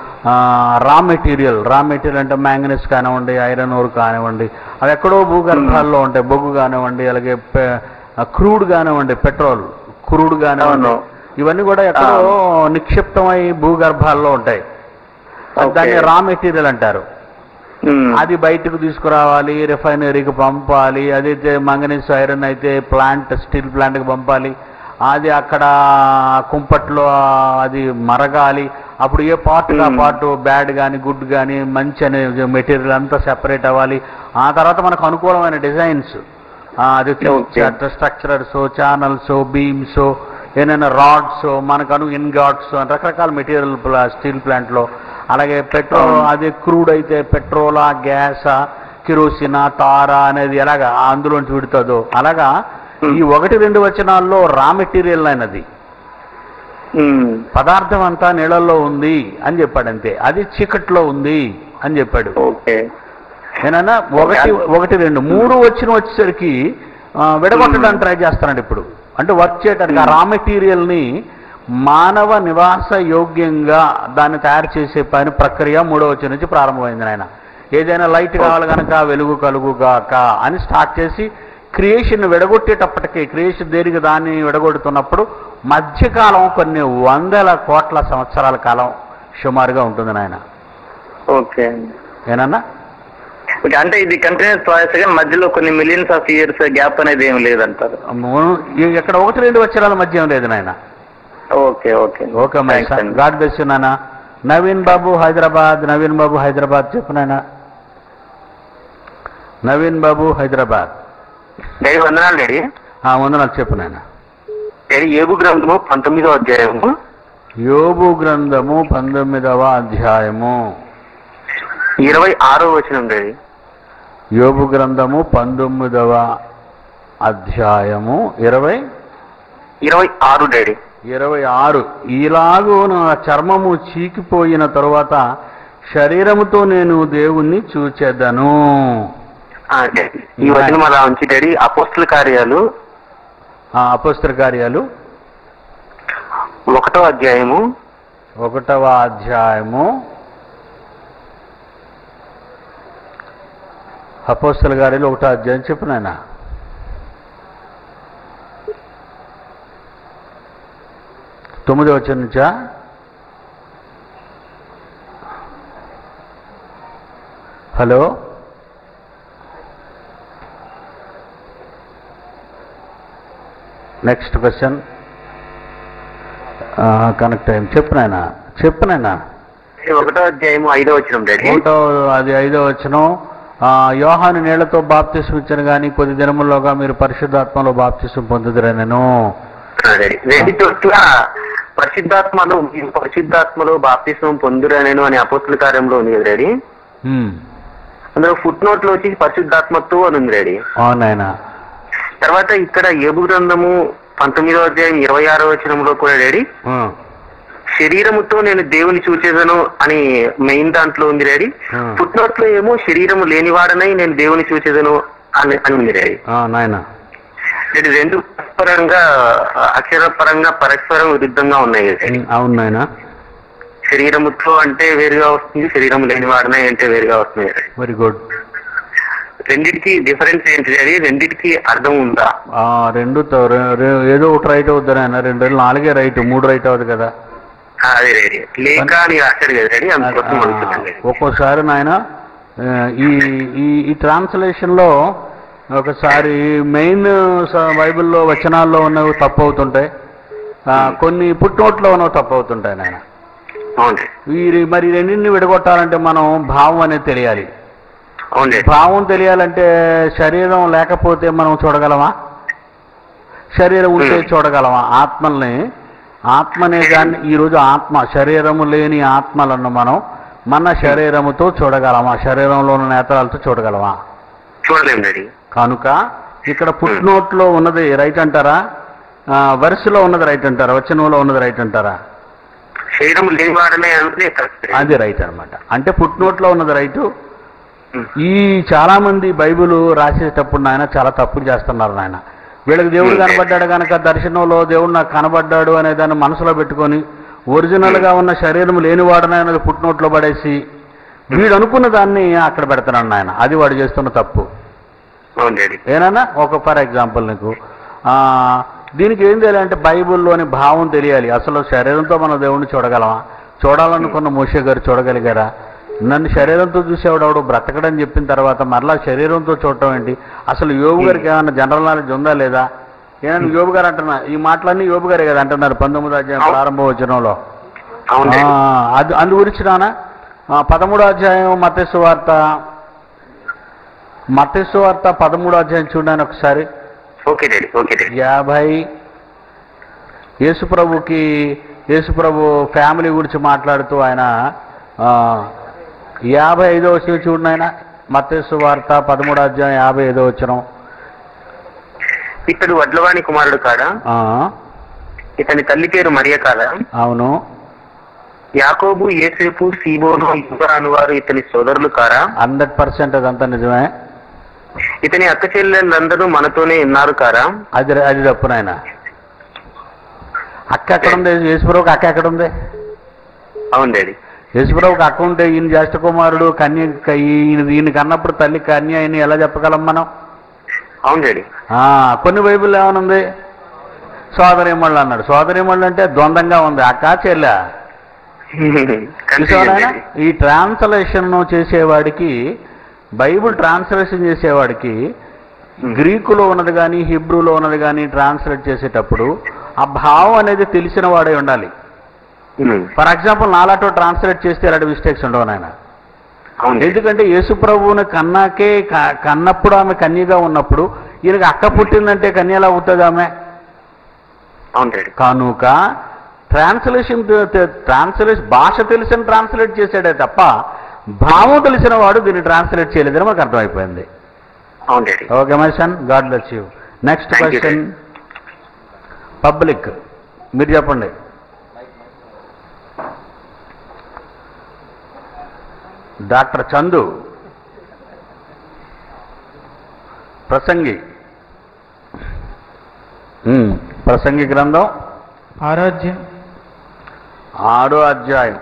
raw material raw material అంటే మ్యాంగనీస్ కానివ్వండి ఐరన్ ఓర్ కానివ్వండి అవి ఎక్కడో భూగర్భాల్లో ఉంటాయి బొగ్గు కానివ్వండి అలాగే క్రూడ్ కానివ్వండి పెట్రోల్ క్రూడ్ కానివ్వండి అవును. ఇవన్నీ కూడా ఎక్కడో నిక్షిప్తమై భూగర్భాల్లో ఉంటాయి ఓకే. దాన్ని రా మెటీరియల్ అంటారు ఉమ్. అది బయటకు తీసుకురావాలి రిఫైనరీకి పంపాలి అదైతే మంగనీస్ ఐరన్ అయితే ప్లాంట్ స్టీల్ ప్లాంట్కి పంపాలి అది అక్కడ కుంపట్లో అది మరగాలి అప్పుడు ఏ పార్ట్ ఆ Hmm. పార్ట్ బ్యాడ్ కానీ గుడ్ కానీ మంచి అనే మెటీరియల్ అంతా సెపరేట్ అవ్వాలి ఆ తర్వాత మనకు అనుకూలమైన డిజైన్స్ అది Okay. స్ట్రక్చరర్స్ ఛానల్స్ బీమ్స్ ఏదైనా రాడ్స్ మనకు అను ఇన్గాడ్స్ రకరకాల మెటీరియల్ స్టీల్ ప్లాంట్లో అలాగే పెట్రోల్ అవును. అది క్రూడ్ అయితే పెట్రోలా గ్యాసా కిరోసినా తారా అనేది ఎలాగా అందులోంచి విడుతుందో అలాగా Hmm. ఈ ఒకటి రెండు వచనాల్లో రా మెటీరియల్ అయినది ఉమ్. పదార్థం అంతా నీళ్ళల్లో ఉంది అని చెప్పాడు అంతే అది చీకట్లో ఉంది అని చెప్పాడు ఓకే నేనన్నా ఒకటి ఒకటి రెండు మూడు వచ్చిన వచ్చేసరికి ఆ, విడగొట్టడానికి ట్రై చేస్తున్నాడు ఇప్పుడు అంటే వర్క్ చేయడానికి ఆ రా మెటీరియల్ని మానవ నివాస యోగ్యంగా దాన్ని తయారు చేసే పని ప్రక్రియ మూడో వచ్చి నుంచి ప్రారంభమైంది ఆయన ఏదైనా లైట్ కావాలి కనుక వెలుగు కలుగుగాక అని స్టార్ట్ చేసి క్రియేషన్ విడగొట్టేటప్పటికి క్రియేషన్ దేనికి దాన్ని విడగొడుతున్నప్పుడు మధ్యకాలం కొన్ని వందల కోట్ల సంవత్సరాల కాలం సుమారుగా ఉంటుంది నాయన ఓకే ఏనన్నా ఓకే అంటే ఇది కంటిన్యూస్ ప్రాసెస్ గా మధ్యలో కొన్ని మిలియన్స్ ఆఫ్ ఇయర్స్ గ్యాప్ అనేది ఏం లేదంటారు మూడు- ఈ- ఇక్కడ ఒకటి రెండు వచ్చరాల మధ్య ఏం లేదు నాయన ఓకే ఓకే ఓకే Thanks అండి. గాడ్ బెస్ నాన్న నవీన్ బాబు హైదరాబాద్ నవీన్ బాబు హైదరాబాద్ చెప్పు నాయన నవీన్ బాబు హైదరాబాద్ డాడీ వందనాలు డాడీ ఆ ముందు నాకు చెప్పు నాయన డాడీ ఏబు గ్రంథము పంతొమ్మిదో అధ్యాయము యోబు గ్రంథము పంతొమ్మిదవ అధ్యాయము ఇరవై ఆరో వచనం డాడీ యోబు గ్రంథము పంతొమ్మిదవ అధ్యాయము ఇరవై ఇరవై ఆరు డాడీ ఇరవై ఆరు ఈలాగు నా చర్మము చీకిపోయిన తరువాత శరీరముతో నేను దేవుణ్ణి చూచెదను ఆ, డాడీ. ఈ వచనం అలా ఉంచి డాడీ అపోస్తుల కార్యాలు ఆ అపస్త్ర కార్యాలు ఒకటో అధ్యాయము ఒకటవ అధ్యాయము అపోస్తల గారిలో ఒకటో అధ్యాయం చెప్పు నాయన తొమ్మిది వచ్చిన నుంచా హలో నెక్స్ట్ క్వశ్చన్ కనెక్ట్ అయింది చెప్పు నాయన చెప్పు నాయన ఈ ఒకటో అధ్యాయము ఐదో వచనం డాడీ ఒకటో అది ఐదో వచ్చను యోహాను నీళ్లతో బాప్తిసం ఇచ్చాను కానీ కొద్ది దినముల్లోగా మీరు పరిశుద్ధాత్మలో బాప్తిసం పొందుదరనను ఆ, డాడీ రెండు చోట్ల పరిశుద్ధాత్మలో మీరు పరిశుద్ధాత్మలో బాప్తిస్మం పొందురనేను అనే అపోస్తుల కార్యంలో ఉంది కదా డాడీ హ్మ్. అందులో ఫుట్ నోట్ లో వచ్చి పరిశుద్ధాత్మతో అని ఉంది డాడీ అవునాయన తర్వాత ఇక్కడ ఏబు గ్రంథము పంతొమ్మిదో అధ్యాయం ఇరవై ఆరో వచనంలో కూడా డాడీ ఆ, శరీరముతో నేను దేవుని చూచేదను అని మెయిన్ దాంట్లో ఉంది డాడీ Hmm. ఫుట్ నోట్ లో ఏమో శరీరము లేనివాడనై నేను దేవుని చూచేదను అని అని ఉంది డాడీ ఆ, నాయన ఇది రెండు పరంగా అక్షరపరంగా పరస్పరం విరుద్ధంగా ఉన్నాయి కదా డాడీ. ఉమ్, అవును నాయన శరీరముతో అంటే వేరుగా వస్తుంది శరీరం లేనివాడనై అంటే వేరుగా వస్తుంది డాడీ. వెరీ గుడ్ రెండిటికి డిఫరెన్స్ ఏంటి డాడీ రెండిటికి అర్థం ఉందా ఆ, రెండు తో- రె- రె- ఏదో ఒకటి రైట్ అవుద్ది నాయన రెండు రెండు నాలుగే రైట్ మూడు రైట్ అవుతుంది కదా ఆ, అదే డాడీ లేక అని రాశాడు కదా డాడీ అందుకోసం ఆ, అడుగుతున్నాను డాడీ. ఒక్కోసారి నాయన ఆ, ఈ ఈ ఈ ట్రాన్స్లేషన్లో ఒకసారి మెయిన్ స- బైబిల్లో వచనాల్లో ఉన్నవి తప్పు అవుతుంటాయి ఆ, కొన్ని పుట్టినోట్లో ఉన్నవి తప్పు అవుతుంటాయి నాయన అవునండి ఈ మరి ఈ రెండింటిని విడగొట్టాలంటే మనం భావం అనేది తెలియాలి అవునండి భావం తెలియాలంటే శరీరం లేకపోతే మనం చూడగలమా శరీరం ఉంటే Hmm. చూడగలమా ఆత్మల్ని ఆత్మనే దాన్ని ఈరోజు ఆత్మ శరీరము లేని ఆత్మలను మనం మన శరీరముతో చూడగలమా శరీరంలో ఉన్న నేత్రాలతో చూడగలమా చూడలేము డాడీ కనుక ఇక్కడ పుట్నోట్లో ఉన్నది రైట్ అంటారా ఆ, వరుసలో ఉన్నది రైట్ అంటారా వచనంలో ఉన్నది రైట్ అంటారా శరీరం లేని వాడనే అంటే కరెక్ట్ అది రైట్ అన్నమాట అంటే పుట్నోట్లో ఉన్నది రైటు Hmm. ఈ చాలా మంది బైబిల్ రాసేటప్పుడు నాయన చాలా తప్పులు చేస్తున్నారు నాయన వీళ్ళకి దేవుడు Hmm. కనబడ్డాడు కనుక దర్శనంలో దేవుడు నాకు కనబడ్డాడు అనే దాన్ని మనసులో పెట్టుకొని ఒరిజినల్ గా ఉన్న శరీరం లేనివాడనైనది పుట్టినోట్లో పడేసి వీడు అనుకున్న దాన్ని అక్కడ పెడతాడు నాయన అది వాడు చేస్తున్న తప్పు అవును డాడీ ఏనన్నా ఒక ఫర్ ఎగ్జాంపుల్ నీకు ఆ, దీనికి ఏం తెలియాలంటే బైబిల్లోని భావం తెలియాలి అసలు శరీరంతో మన దేవుణ్ణి చూడగలమా చూడాలనుకున్న మోషే గారు చూడగలిగారా నన్ను శరీరంతో చూసేవాడు ఎవడు బ్రతకడని చెప్పిన తర్వాత మరలా శరీరంతో చూడటం ఏంటి అసలు యోగు గారికి ఏమైనా జనరల్ నాలెడ్జ్ ఉందా లేదా ఏమన్నా యోగు గారు అంటున్నా ఈ మాటలన్నీ యోగు గారే కదా అంటున్నారు పంతొమ్మిదో అధ్యాయం అవును. ప్రారంభ వచనంలో అవును డాడీ ఆ, అది అందు గురించి నాన్న ఆ, పదమూడో అధ్యాయం మతస్సు వార్త మతస్సు వార్త పదమూడో అధ్యాయం చూడండి ఒకసారి ఓకే డాడీ ఓకే డాడీ యాభై యేసుప్రభుకి యేసుప్రభు ఫ్యామిలీ గురించి మాట్లాడుతూ ఆయన ఆ, యాభై ఐదో వచ్చిన చూడండి ఆయన మతస్సు వార్త పదమూడో అధ్యాయం యాభై ఐదో వచ్చిన ఇతడు వడ్లవాణి కుమారుడు కాడా ఇతని తల్లి పేరు మరియ కాదా అవును యాకోబు ఏసేపు సీబోను యువ అనువారు ఇతని సోదరులు కారా హండ్రెడ్ పర్సెంట్ అదంతా నిజమే ఇతని అక్క చెల్లెళ్ళందరూ మనతోనే ఉన్నారు కారా అది అది తప్పు నాయన అక్క ఎక్కడ ఉంది యేసుప్రభుకి అక్క ఎక్కడ ఉంది అవును డాడీ యేసుప్రభుకి అక్క ఉంటే ఈయన జ్యేష్ఠ కుమారుడు కన్య ఈయన ఈయన కన్నప్పుడు తల్లి కన్య అని ఎలా చెప్పగలం మనం అవును డాడీ ఆ, కొన్ని బైబిల్ ఏమనుంది సోదరిమళ్ళు అన్నాడు సోదరిమళ్ళు అంటే ద్వంద్వంగా ఉంది అక్క చెల్లె కన్ఫ్యూజన్ చూసావా డాడీ ఈ ట్రాన్స్లేషన్ చేసేవాడికి బైబిల్ ట్రాన్స్లేషన్ చేసేవాడికి గ్రీకులో ఉన్నది కానీ హిబ్రూలో ఉన్నది కానీ ట్రాన్స్లేట్ చేసేటప్పుడు ఆ భావం అనేది తెలిసిన వాడే ఉండాలి ఉమ్. ఫర్ ఎగ్జాంపుల్ నాలాటో ట్రాన్స్లేట్ చేస్తే అలాంటి మిస్టేక్స్ ఉండవు నాయన అవును డాడీ. ఎందుకంటే యేసుప్రభువుని కన్నాకే క- కన్నప్పుడు ఆమె కన్యగా ఉన్నప్పుడు ఈయనకి అక్క పుట్టిందంటే కన్యలా అవుతుంది ఆమె అవును డాడీ కనుక ట్రాన్స్లేషన్ ట్రాన్స్లేషన్ భాష తెలిసిన ట్రాన్స్లేట్ చేశాడే తప్ప భావం తెలిసిన వాడు దీన్ని ట్రాన్స్లేట్ చేయలేదని మనకు అర్థమైపోయింది అవును daddy okay my son God bless you next Thank you, question public మీరు చెప్పండి డాక్టర్ చందు ప్రసంగి ఉమ్, ప్రసంగి గ్రంథం ఆరాధ్యం ఆరో అధ్యాయం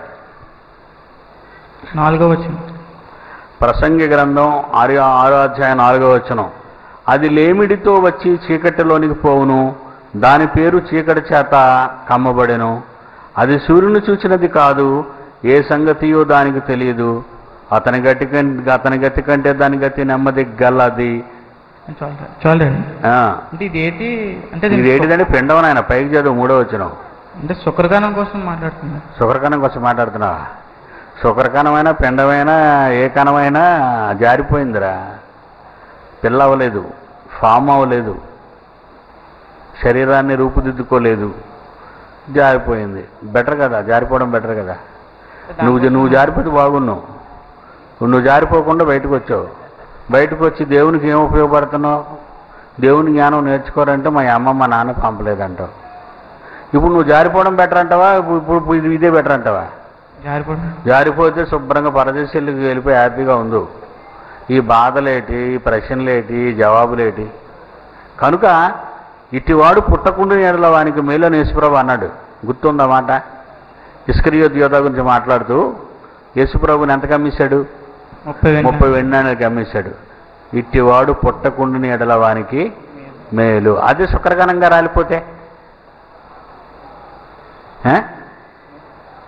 నాలుగో వచ్చిన ప్రసంగి గ్రంథం ఆరు ఆరో అధ్యాయం నాలుగో వచనం అది లేమిడితో వచ్చి చీకటిలోనికి పోవును దాని పేరు చీకటి చేత కమ్మబడెను అది సూర్యుని చూచినది కాదు ఏ సంగతియో దానికి తెలియదు అతని గతి కంటే అతని గతి కంటే దాని గతి నెమ్మది గలది చాలు చాలండి ఆ, అంటే ఇది ఏంటి అంటే ఇది దీన్ని ఏంటిదంటే పిండం ఆయన పైకి చదువు మూడో వచనం అంటే శుక్రగానం కోసం మాట్లాడుతున్నారు శుక్రకణం కోసం మాట్లాడుతున్నావా శుక్రకణమైనా పిండమైనా ఏ కణమైనా జారిపోయిందిరా పిల్ల అవ్వలేదు ఫామ్ అవ్వలేదు శరీరాన్ని రూపుదిద్దుకోలేదు జారిపోయింది బెటర్ కదా జారిపోవడం బెటర్ కదా నువ్వు నువ్వు జారిపోతే బాగున్నావు నువ్వు జారిపోకుండా బయటకు వచ్చావు బయటకు వచ్చి దేవునికి ఏం ఉపయోగపడుతున్నావు దేవుని జ్ఞానం నేర్చుకోరంటే మా అమ్మ మా నాన్న పంపలేదంటావు ఇప్పుడు నువ్వు జారిపోవడం బెటర్ అంటావా ఇప్పుడు ఇప్పుడు ఇది ఇదే బెటర్ అంటావా జారిపోండి జారిపోతే శుభ్రంగా పరదేశాలకు వెళ్ళిపోయి హ్యాపీగా ఉండు ఈ బాధలేటి ఈ ప్రశ్నలేటి ఈ జవాబులేటి కనుక ఇటివాడు పుట్టకుండా ఎడల వానికి మేలని యేసుప్రభు అన్నాడు గుర్తుందా మాట ఇస్కరియోత్ యోధ గురించి మాట్లాడుతూ యేసుప్రభుని ఎంత కమ్మిస్తాడు ముప్పై వెండి ముప్పై వెన్నానికి కమ్మిస్తాడు ఇట్టివాడు పుట్టకుండుని ఎడల వానికి మేలు అదే శుక్రగణంగా రాలిపోతే ఏ?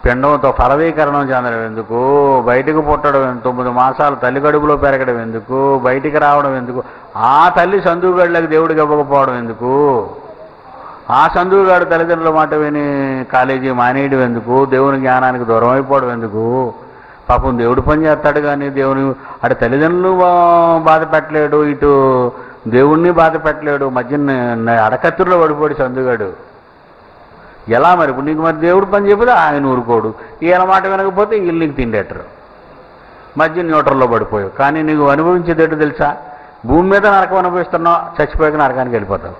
పిండంతో ఫలవీకరణం చెందడం ఎందుకు బయటకు పుట్టడం ఎందుకు? తొమ్మిది మాసాలు తల్లి గడుపులో పెరగడం ఎందుకు బయటికి రావడం ఎందుకు ఆ తల్లి సందుగడులకు దేవుడికి ఇవ్వకపోవడం ఎందుకు ఆ సందుగాడు తల్లిదండ్రుల మాట విని కాలేజీ మానేయడం ఎందుకు దేవుని జ్ఞానానికి దూరం అయిపోవడం ఎందుకు పాపం దేవుడు పని చేస్తాడు కానీ దేవుని అటు తల్లిదండ్రులు బా- బాధ పెట్టలేడు ఇటు దేవుణ్ణి బాధ పెట్టలేడు మధ్య అడకత్తుల్లో పడిపోడు సందుగాడు ఎలా మరి ఇప్పుడు నీకు మరి దేవుడు పని చెప్పితే ఆయన ఊరుకోడు ఈయన మాట వినకపోతే వీళ్ళు నీకు తిండేటరు మధ్య న్యూట్రల్లో పడిపోయావు కానీ నీకు అనుభవించేది ఏంటో తెలుసా భూమి మీద నరకం అనుభవిస్తున్నావు చచ్చిపోయాక నరకానికి వెళ్ళిపోతావు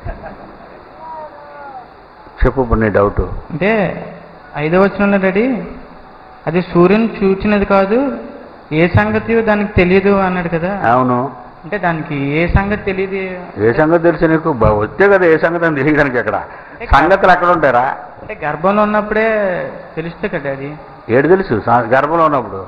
చెప్పు ఇప్పుడు నీ డౌట్ అంటే ఐదో వచనంలో డాడీ అది సూర్యుని చూచినది కాదు ఏ సంగతి దానికి తెలియదు అన్నాడు కదా అవును అంటే దానికి ఏ సంగతి తెలియదు ఏ సంగతి తెలుసు నీకు బ- వస్తే కదా ఏ సంగతి అని తెలియడానికి ఎక్కడ సంగతులు ఎక్కడ ఉంటారా అంటే గర్భంలో ఉన్నప్పుడే తెలుస్తే కదా అది ఏడు తెలుసు సా- గర్భంలో ఉన్నప్పుడు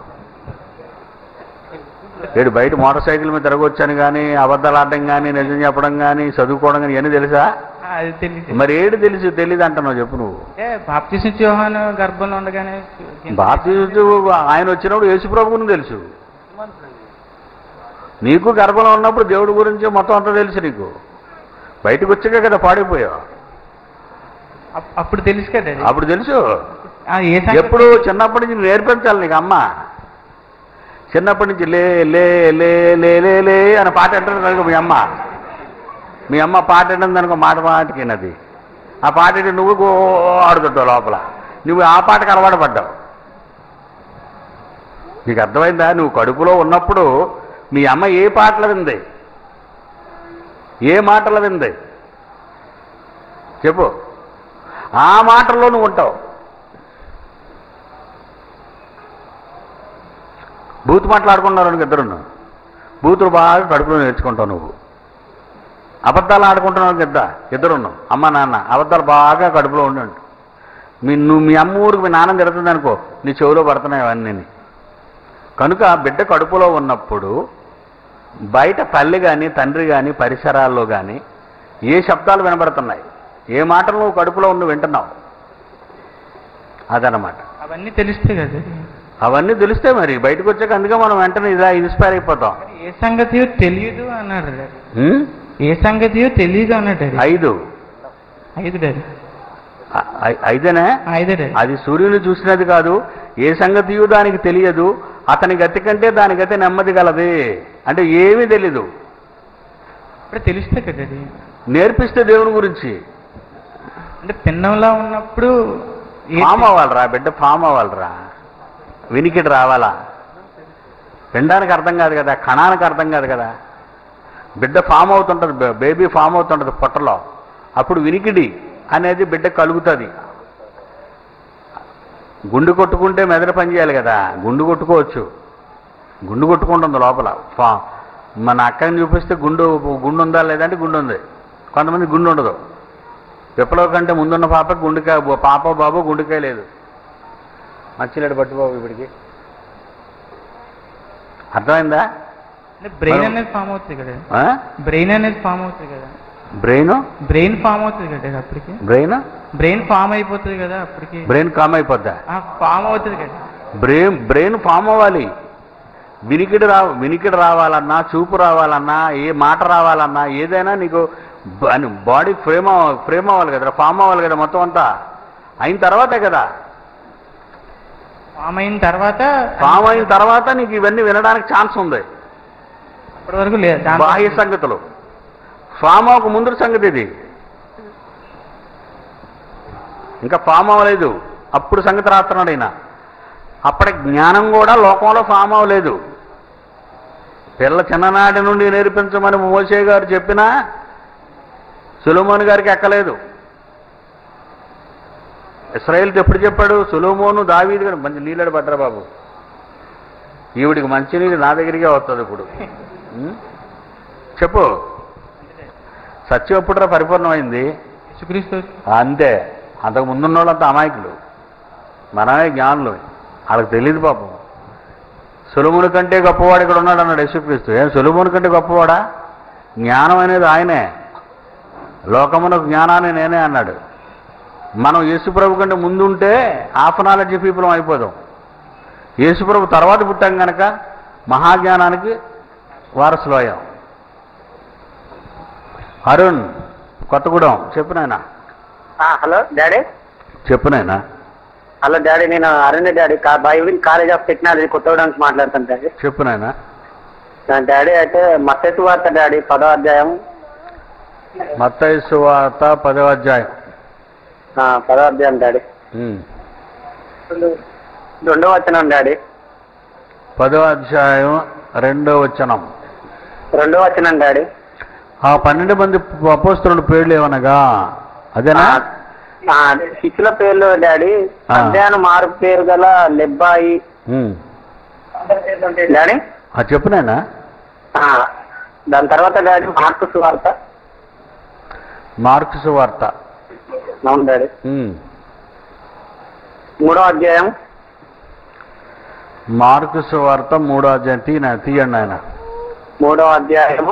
ఏడు బయట మోటార్ సైకిల్ మీద తిరగొచ్చాను కానీ అబద్ధాలు ఆడడం కానీ నిజం చెప్పడం కానీ చదువుకోవడం కానీ ఇవన్నీ తెలుసా ఆ, అది తెలియదు మరి ఏడు తెలుసు తెలియదు అంటున్నావు చెప్పు నువ్వు అంటే బాప్తిసం యోహాను గర్భంలో ఉండగానే భారతీయ ఆయన వచ్చినప్పుడు యేసుప్రభుని తెలుసు నీకు గర్భంలో ఉన్నప్పుడు దేవుడి గురించి మొత్తం అంతా తెలుసు నీకు బయటకు వచ్చాక కదా పాడైపోయావు అప్- అప్పుడు తెలుసు కదా అది అప్పుడు తెలుసు ఆ, ఏ సంగతి ఎప్పుడు చిన్నప్పటి నుంచి నేర్పించాలి నీకు అమ్మ చిన్నప్పటి నుంచి లే లే లే లే లే లే అని పాట అంటారు కనుక మీ అమ్మ మీ అమ్మ పాట అంటుంది అనుకో మాట మాటకి అది ఆ పాట ఏంటి నువ్వు గో ఆడుతుంటావు లోపల నువ్వు ఆ పాటకు అలవాటు పడ్డావు నీకు అర్థమైందా నువ్వు కడుపులో ఉన్నప్పుడు మీ అమ్మ ఏ పాటలు వింది ఏ మాటలు వింది చెప్పు ఆ మాటల్లో నువ్వు ఉంటావు బూత్ మాట్లాడుకున్నారు అనుకో ఇద్దరును బూతులు బాగా కడుపులో నేర్చుకుంటావు నువ్వు అబద్ధాలు ఆడుకుంటున్నావు కదా ఇద్దరును అమ్మ నాన్న అబద్ధాలు బాగా కడుపులో ఉండండి మీ నువ్వు మీ అమ్మ ఊరికి మీ నాన్న తిడుతుంది అనుకో నీ చెవిలో పడుతున్నాయి అవన్నీ కనుక బిడ్డ కడుపులో ఉన్నప్పుడు బయట తల్లి కానీ తండ్రి కానీ పరిసరాల్లో కానీ ఏ శబ్దాలు వినబడుతున్నాయి ఏ మాటలు నువ్వు కడుపులో ఉండి వింటున్నావు అదనమాట అవన్నీ తెలిస్తే కదా అది. అవన్నీ తెలిస్తే మరి బయటకు వచ్చాక అందుకే మనం వెంటనే ఇదా ఇన్స్పైర్ అయిపోతాం మరి ఏ సంగతి తెలియదు అన్నాడు డాడీ ఉం? ఏ సంగతి తెలియదు అన్నాడు డాడీ ఐదు ఐదు డాడీ ఐ- ఐ- ఐదేనే ఐదే డాడీ అది సూర్యుని చూసినది కాదు ఏ సంగతియు దానికి తెలియదు అతని గతి కంటే దాని గతి నెమ్మది గలది అంటే ఏమీ తెలీదు ఇప్పుడు తెలిస్తే కదా అది నేర్పిస్తే దేవుని గురించి అంటే పిండంలో ఉన్నప్పుడు ఏ- ఫామ్ అవ్వాలరా బిడ్డ ఫామ్ అవ్వాలరా వినికిడి రావాలా పిండానికి అర్థం కాదు కదా కణానికి అర్థం కాదు కదా బిడ్డ ఫామ్ అవుతుంటుంది బే- బేబీ ఫామ్ అవుతుంటుంది పొట్టలో అప్పుడు వినికిడి అనేది బిడ్డ కలుగుతుంది గుండు కొట్టుకుంటే మెదడు పని చేయాలి కదా గుండు కొట్టుకోవచ్చు గుండు కొట్టుకుంటుంది లోపల ఫా మన అక్కని చూపిస్తే గుండు గుండు ఉందా లేదంటే గుండు ఉంది కొంతమంది గుండు ఉండదు విప్లవ కంటే ముందున్న పాప గుండెకాయ పాప బాబు గుండెకాయ లేదు మంచిలేడు పట్టు బాబు ఇప్పటికి అర్థమైందా అంటే బ్రెయిన్ మనం- అనేది ఫామ్ అవుతుంది కదా బ్రెయిన్ అనేది ఫామ్ అవుతుంది కదా బ్రెయిన్ బ్రెయిన్ ఫామ్ అవుతుంది కదా అప్పటికి బ్రెయిన్ బ్రెయిన్ ఫామ్ అయిపోతుంది కదా అప్పటికి బ్రెయిన్ కామ్ అయిపోద్దా ఫామ్ అవుతుంది కదా బ్రెయిన్ బ్రెయిన్ ఫామ్ అవ్వాలి వినికిడి రా వినికిడి రావాలన్నా చూపు రావాలన్నా ఏ మాట రావాలన్నా ఏదైనా నీకు బాడీ ఫ్రేమ్ ఫ్రేమ్ అవ్వాలి కదా ఫామ్ అవ్వాలి కదా మొత్తం అంతా అయిన తర్వాతే కదా ఫామ్ అయిన తర్వాత ఫామ్ అయిన తర్వాత నీకు ఇవన్నీ వినడానికి ఛాన్స్ ఉంది అప్పటి వరకు లేదు దాంట్లో- బాహ్య సంగతులు ఫామ్ అవ్వక ముందు సంగతి ఇది ఇంకా ఫామ్ అవ్వలేదు అప్పుడు సంగతి రాస్తున్నాడు ఆయన అప్పటి జ్ఞానం కూడా లోకంలో ఫామ్ అవ్వలేదు పిల్ల చిన్ననాటి నుండి నేర్పించమని మోసే గారు చెప్పినా సులోమోని గారికి ఎక్కలేదు ఇస్రాయేల్కి ఎప్పుడు చెప్పాడు సులోమోను దావీది గారు మంచి నీళ్ళడు భద్ర బాబు ఈవిడికి మంచినీళ్ళు నా దగ్గరికే వస్తుంది ఇప్పుడు ఉం? చెప్పు సత్యం ఎప్పుడురా పరిపూర్ణమైంది యేసుక్రీస్తు అంతే అంతకు ముందున్న వాళ్ళంతా అమాయకులు మనమే జ్ఞానులు వాళ్ళకి తెలియదు పాపం సులుముని కంటే గొప్పవాడు ఇక్కడ ఉన్నాడు అన్నాడు యేసుక్రీస్తు ఏం సులుముని కంటే గొప్పవాడా జ్ఞానం అనేది ఆయనే లోకమునకు జ్ఞానాన్ని నేనే అన్నాడు మనం యేసుప్రభు కంటే ముందు ఉంటే హాఫ్ నాలెడ్జ్ పీపుల్ అయిపోదాం యేసుప్రభు తర్వాత పుట్టాం కనుక మహాజ్ఞానానికి వారసులు అయ్యాం అరుణ్ కొత్తగూడెం చెప్పు నాయన హలో డాడీ చెప్పు నాయన హలో డాడీ నేను Aranya daddy Bible college of technology Kothagudem నుంచి మాట్లాడుతాను డాడీ చెప్పు నాయన నా డాడీ అయితే మత్స్సు వార్త డాడీ పదో అధ్యాయం మత్తయి సువార్త పదవ అధ్యాయం ఆ, పదో అధ్యాయం డాడీ ఉమ్. రెండో వచనం డాడీ పదవ అధ్యాయం రెండో వచనం రెండో వచనం డాడీ ఆ పన్నెండు మంది అపోస్తుల పేర్లు ఏమనగా అదేనా ఆ, శిష్యుల పేర్లు డాడీ ఆ. అధ్యాయం మారు పేరు గల లెబ్బాయి ఉమ్. డాడీ ఆ చెప్పు నాయన ఆ, దాని తర్వాత డాడీ మార్కు సువార్త మార్క్స్ వార్త అవును డాడీ ఉమ్. మూడో అధ్యాయం మార్క్స్ వార్త మూడో అధ్యాయం తీన తీయండి ఆయన మూడో అధ్యాయము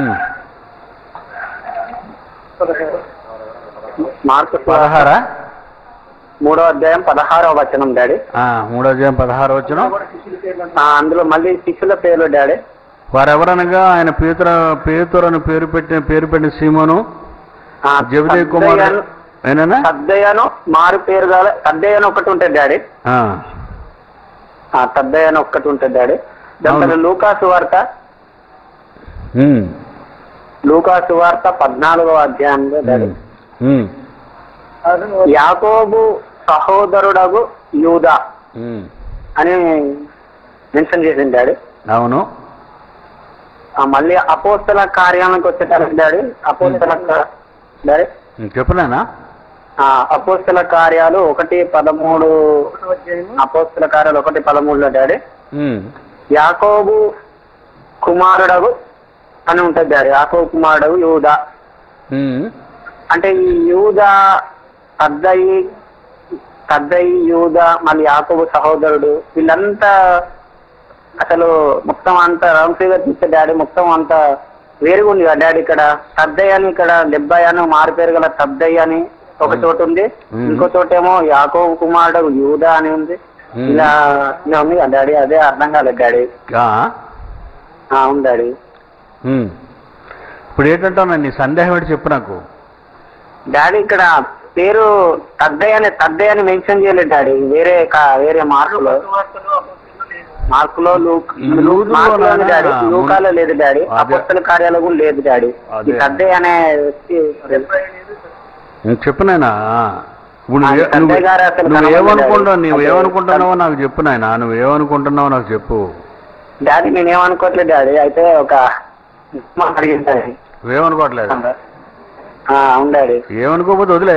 మార్కు సువార్త పదహారా మూడో అధ్యాయం పదహారవ వచనం డాడీ ఆ, మూడో అధ్యాయం పదహారు వచ్చిన ఆ, అందులో మళ్ళీ శిష్యుల పేర్లు డాడీ వారెవరనగా ఆయన పేతుర పేతురను పేరు పెట్టిన పేరు పెట్టిన సీమోను ఆ, జబదే కుమారుడు సద్దయ్యను- ఏనా సద్దయ్యను మారు పేరు గల సద్దయ్యను ఒకటి ఉంటుంది డాడీ ఆ, ఆ సద్దయ్యను ఒక్కటి ఉంటుంది డాడీ దాని అవును. తర్వాత లూకాసు వార్త ఉమ్, లూకాసు వార్త పద్నాలుగవ అధ్యాయంలో డాడీ ఉమ్, యాకోబు సహోదరుడగు యూదా ఉమ్. అని మెన్షన్ చేసింది డాడీ అవును ఆ, మళ్ళీ అపోస్తల కార్యానికి వచ్చేటప్పుడు డాడీ అపోస్తల కా- డాడీ ఉమ్, చెప్పు నాయనా ఆ, అపోస్తల కార్యాలు ఒకటి పదమూడు అపోస్తల కార్యాలు ఒకటి పదమూడులో డాడీ ఉమ్, యాకోబు కుమారుడగు అని ఉంటుంది డాడీ యాకోబు కుమారుడగు యూదా ఉమ్, అంటే ఈ యూదా పెద్దయి పెద్దయి యూదా మళ్ళీ యాకోబు సహోదరుడు వీళ్ళంతా అసలు మొత్తం అంతా రౌండ్ ఫిగర్ చూస్తే డాడీ మొత్తం అంతా వేరుగా ఉంది కదా డాడీ ఇక్కడ సద్దయ్య అని ఇక్కడ డెబ్బై అని మారు పేరు గల సద్దయ్య అని ఒక చోటు ఉంది మ్మ్. ఇంకో చోట ఏమో యాకోబు కుమారుడు యూదా అని ఉంది మ్మ్. ఇలా ఇలా ఉంది కదా డాడీ అదే అర్థం కాలేదు డాడీ ఆ, ఆ, అవును డాడీ ఉమ్. ఇప్పుడు ఏంటంటావు నీ సందేహం ఏంటి చెప్పు నాకు డాడీ ఇక్కడ పేరు తద్దయ్య అని తద్దయ్య అని మెన్షన్ చేయలేదు డాడీ వేరే కా- వేరే మార్కులో మార్కులో లూక్ లూదులో లూక్ మార్కులో ఉంది నానా? డాడీ లూకాలో లేదు డాడీ అదే. అపస్తుల కార్యాలయం కూడా లేదు డాడీ అదే. ఈ తద్దయ్య అనే వ్యక్తి ఉమ్, చెప్పు నాయనా ఇప్పుడు ఆ, నువ్వు ఏ- సంజయ్ గారు అసలు నువ్వు కనబడలేదు. ఏమనుకుంటావు నువ్వు అదే. ఏమనుకుంటున్నావో నాకు చెప్పు నాయనా నువ్వు ఏమనుకుంటున్నావో నాకు చెప్పు డాడీ నేనేమనుకోవట్లేదు డాడీ అయితే ఒక ఉప్మా అడిగింది డాడీ నువ్వేమనుకోవట్లేదు ఆ, అవును డాడీ ఏమనుకోకపోతే వదిలే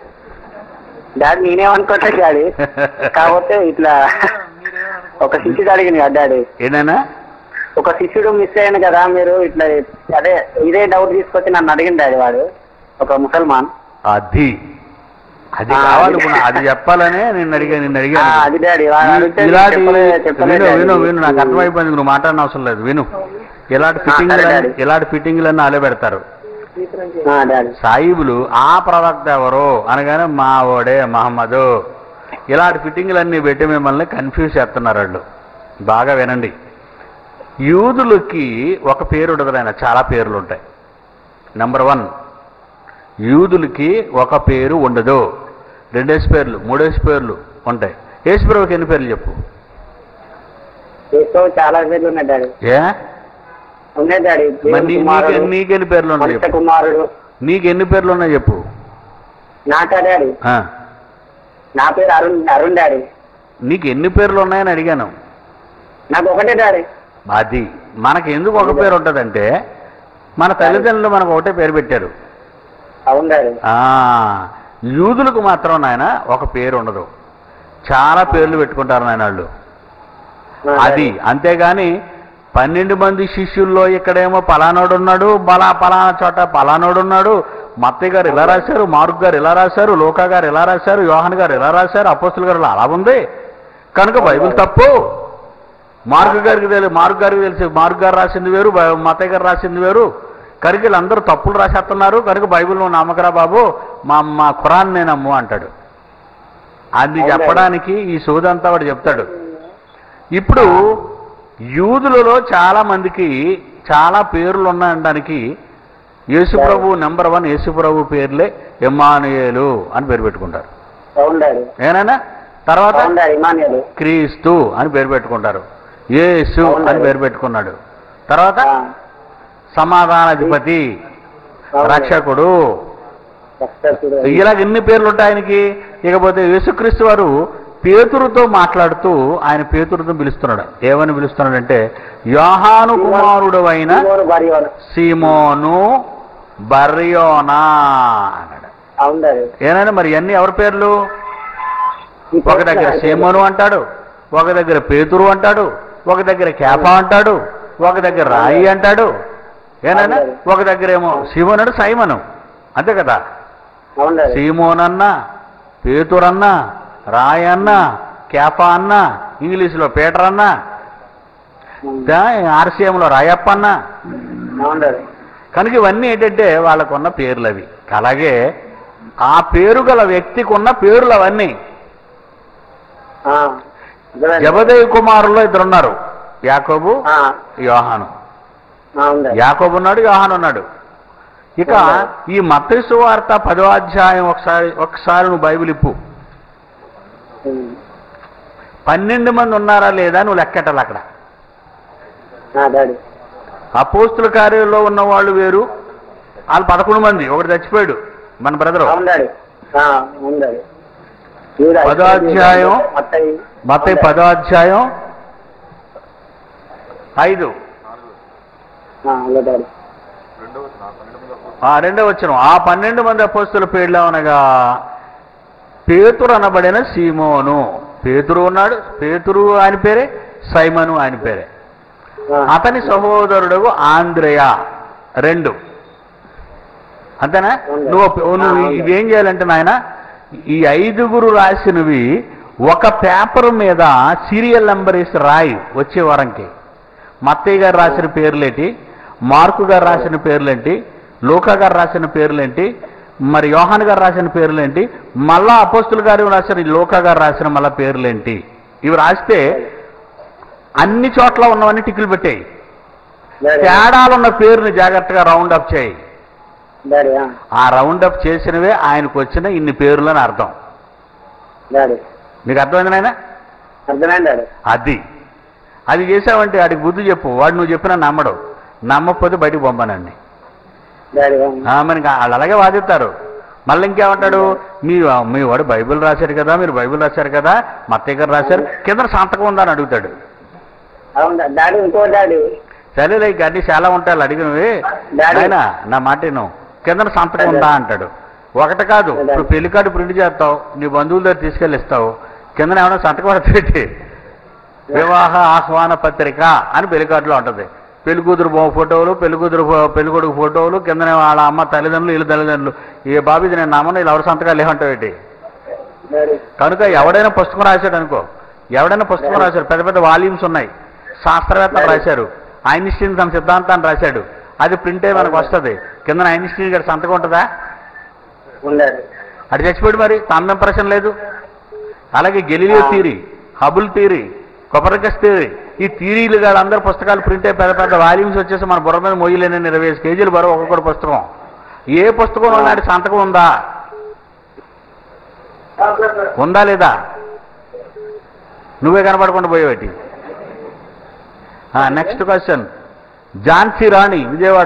డాడీ నేనేమనుకోవట్లేదు డాడీ కాకపోతే ఇట్లా ఒక శిష్యుడు అడిగింది కదా డాడీ ఏంటైనా ఒక శిష్యుడు మిస్ అయ్యాను కదా మీరు ఇట్లా అదే ఇదే డౌట్ తీసుకొచ్చి నన్ను అడిగింది డాడీ వాడు ఒక ముసల్మాన్ అది అది ఆ, కావాలి అది. ఇప్పుడు అది చెప్పాలనే నిన్ను అడిగా నిన్ను ఆ, అడిగాను అది డాడీ వాడు అడిగితే నేను ఇలాంటి చెప్పలే- చెప్పలే విను డాడీ. విను విను నాకు అర్థమైపోయింది నువ్వు మాట్లాడిన అవసరం లేదు విను ఇలాంటి ఆ, ఫిట్టింగ్ సరే డాడీ. ఇలాంటి ఫిట్టింగ్లన్నీ ఆలే పెడతారు ఆ, డాడీ సాయిబులు ఆ ప్రవక్త ఎవరు అనగానే మా ఓడే మహమ్మదు ఇలాంటి ఫిట్టింగ్లన్నీ పెట్టి మిమ్మల్ని కన్ఫ్యూజ్ చేస్తున్నారు వాళ్ళు బాగా వినండి యూదులకి ఒక పేరు ఉండదు ఆయన చాలా పేర్లు ఉంటాయి నెంబర్ వన్ యూదులకి ఒక పేరు ఉండదు రెండేసి పేర్లు మూడేసి పేర్లు ఉంటాయి ఏసు ప్రభుకి ఎన్ని పేర్లు చెప్పు ఏసో చాలా పేర్లు ఉన్నాయి డాడీ ఏ ఉన్నాయి డాడీ మరి దేవుని నీ- కుమారుడు, నీకు నీకెన్ని పేర్లు ఉన్నాయి మనుష్య చెప్పు కుమారుడు నీకు ఎన్ని పేర్లు ఉన్నాయి చెప్పు నాకా డాడీ ఆ. నా పేరు అరుణ్ అరుణ్ డాడీ నీకు ఎన్ని పేర్లు ఉన్నాయని అడిగాను నాకు ఒకటే డాడీ అది మనకి ఎందుకు ఒక పేరు ఉంటుందంటే మన తల్లిదండ్రులు మనకు ఒకటే పేరు పెట్టారు అవును డాడీ ఆ యూదులకు మాత్రం నాయన ఒక పేరు ఉండదు చాలా పేర్లు పెట్టుకుంటారు నాయన వాళ్ళు ఆ, అది అంతేగాని పన్నెండు మంది శిష్యుల్లో ఇక్కడేమో పలానోడు ఉన్నాడు బలా పలానా చోట పలానోడు ఉన్నాడు మత్తయ్య గారు ఇలా రాశారు మార్క్ గారు ఇలా రాశారు లోకా గారు ఇలా రాశారు యోహన్ గారు ఇలా రాశారు అపోస్తుల గారు ఇలా అలా ఉంది కనుక బైబిల్ తప్పు మార్క్ గారికి తెలియదు మార్క్ గారికి తెలిసి మార్క్ గారు రాసింది వేరు బై- మత్తయ్య గారు రాసింది వేరు కనుక వీళ్ళందరూ తప్పులు రాసేస్తున్నారు కనుక బైబిల్ నువ్వు నమ్మకరా బాబు మా మా ఖురాన్ నేను నమ్ము అంటాడు అది అవునండి. చెప్పడానికి ఈ సోదంతా వాడు చెప్తాడు ఇప్పుడు యూదులలో చాలా మందికి చాలా పేర్లు ఉన్నాయనడానికి యేసుప్రభు నెంబర్ వన్ యేసుప్రభు పేర్లే ఎమ్మానుయేలు అని పేరు పెట్టుకుంటారు అవును డాడీ ఏనాయనా తర్వాత అవును డాడీ ఇమానియలు క్రీస్తు అని పేరు పెట్టుకుంటారు యేసు అవునండి. అని పేరు పెట్టుకున్నాడు తర్వాత ఆ, సమాధానాధిపతి అవును. రక్షకుడు రక్షకుడు. ఇలాగ ఎన్ని పేర్లు ఉంటాయి ఆయనకి ఇకపోతే యేసుక్రీస్తు వారు పేతురుతో మాట్లాడుతూ ఆయన పేతురుతో పిలుస్తున్నాడు ఏమని పిలుస్తున్నాడంటే యోహాను కుమారుడు అయిన సీమోను బరియోను. సీమోను బర్యోనా అన్నాడు అవును డాడీ ఏనైనా మరి అన్ని ఎవరి పేర్లు ఈ ఒక దగ్గర పేరు- సీమోను అంటాడు ఒక దగ్గర పేతురు అంటాడు ఒక దగ్గర కేప అంటాడు ఒక దగ్గర రాయి అంటాడు ఏనైనా ఒక దగ్గర ఏమో సీమోనుడు సైమను అంతే కదా అవును డాడీ సీమోనన్న పేతురన్న రాయన్న కేప అన్న ఇంగ్లీషులో పీటర్ అన్న ఆర్సీఎంలో రాయప్ప అన్న అవును డాడీ కనుక ఇవన్నీ ఏంటంటే వాళ్ళకున్న పేర్లు అవి అలాగే ఆ పేరు గల వ్యక్తికి ఉన్న పేర్లు అవన్నీ ఆ, ఇద్దరండి. జబదేవి కుమారుల్లో ఇద్దరున్నారు యాకోబు ఆ, యోహాను అవును డాడీ యాకోబు ఉన్నాడు యోహాను ఉన్నాడు ఇక ఈ మత్తయి వార్త పదో అధ్యాయం ఒకసారి ఒకసారి నువ్వు బైబిల్ ఇప్పు ఉమ్. పన్నెండు మంది ఉన్నారా లేదా నువ్వు లెక్కెట్టాలి అక్కడ ఆ, డాడీ అపోస్తుల కార్యంలో ఉన్న వాళ్ళు వేరు వాళ్ళు పదకొండు మంది ఒకటి చచ్చిపోయాడు మన బ్రదరు అవును డాడీ ఆ, అవును డాడీ యూదా, పదో అధ్యాయం. మత్తయి మత్తయి అవును పదో అధ్యాయం ఐదు ఆ, అవును డాడీ ఆ రెండో వచ్చిన ఆ పన్నెండు మంది అపోస్తుల పేర్లు అనగా పేతురు అనబడిన సీమోను పేతురు ఉన్నాడు పేతురు ఆయన పేరే సైమను ఆయన పేరే ఆ, అతని సహోదరుడు ఆంధ్రయ రెండు అంతేనా ఉంది. నువ్వు నువ్వు ఆ, ఉంది. ఇవేం చేయాలంటే నాయన ఈ ఐదుగురు రాసినవి ఒక పేపర్ మీద సీరియల్ నెంబర్ వేసి రాయి వచ్చే వారంకి మత్తయ్య గారు రాసిన పేర్లేంటి మార్కు గారు రాసిన పేర్లేంటి లోకా గారు రాసిన పేర్లేంటి మరి యోహాన్ గారు రాసిన పేర్లేంటి మళ్ళా అపోస్తుల గారు రాసిన లోకా గారు రాసిన మళ్ళా పేర్లేంటి ఇవి రాస్తే అన్ని చోట్ల ఉన్నవన్నీ టిక్కులు పెట్టాయి డాడీ తేడాలున్న పేరుని జాగ్రత్తగా రౌండ్ అప్ చేయి డాడీ ఆ, ఆ రౌండ్ అప్ చేసినవే ఆయనకు వచ్చిన ఇన్ని పేర్లు అని అర్థం డాడీ నీకు అర్థమైంది నాయన అర్థమైంది డాడీ అది అది చేసావంటే వాడికి బుద్ధి చెప్పు వాడు నువ్వు చెప్పినా నమ్మడు నమ్మకపోతే బయటికి పంపనండి డాడీ ఆ, మరి ఇంకా వాళ్ళు అలాగే వాదిస్తారు మళ్ళీ ఇంకేమంటాడు మీ మీ వాడు బైబిల్ రాశారు కదా మీరు బైబిల్ రాశారు కదా మత్తయ్య గారు రాశారు కింద సంతకం ఉందా అని అడుగుతాడు అవును డా- డాడీ ఇంకో డాడీ సరేలే ఇక అన్ని చాలా ఉంటాయి వాళ్ళు అడిగినవి డాడీ. ఆయన నా మాట విను. కింద సంతకం ఉందా అంటాడు ఒకటి కాదు ఇప్పుడు పెళ్లి కార్డు ప్రింట్ చేస్తావు నీ బంధువుల దగ్గర తీసుకెళ్ళి ఇస్తావు కింద ఏమైనా సంతకం పడితే వివాహ ఆహ్వాన పత్రిక అని పెళ్లి కార్డులో ఉంటుంది పెళ్లి కూతురు బొమ్మ ఫోటోలు పెళ్లి కూతురు ఫో- పెళ్లి కొడుకు ఫోటోలు కిందనే వాళ్ళ అమ్మ తల్లిదండ్రులు వీళ్ళ తల్లిదండ్రులు ఏ బాబు ఇది నేను నమ్మను వీళ్ళు ఎవరి సంతకాలు ఏమంటావేటి డాడీ కనుక ఎవడైనా పుస్తకం రాశాడు అనుకో ఎవడైనా పుస్తకం రాశాడు పెద్ద పెద్ద వాల్యూమ్స్ ఉన్నాయి శాస్త్రవేత్తలు రాశారు ఐన్స్టీన్ తన సిద్ధాంతాన్ని రాశాడు అది ప్రింట్ అయ్యి మనకు వస్తుంది కింద ఐన్స్టీన్ గారి సంతకం ఉంటుందా ఉండాలి అటు చచ్చిపోయాడు మరి తన ఇంప్రెషన్ లేదు అలాగే Galileo theory Hubble theory Copernicus theory ఈ థీరీలు గారు అందరు పుస్తకాలు ప్రింట్ అయ్యి పెద్ద పెద్ద వాల్యూమ్స్ వచ్చేసి మన బుర్ర మీద మొయ్యలేని ఇరవై ఐదు కేజీలు బరువు ఒక్కొక్కటి పుస్తకం ఏ పుస్తకంలో నాటి సంతకం ఉందా ఉందా లేదా నువ్వే కనపడకుండా పోయేవాటి నెక్స్ట్ క్వశ్చన్ ఝాన్సీ రాణి విజయవాడ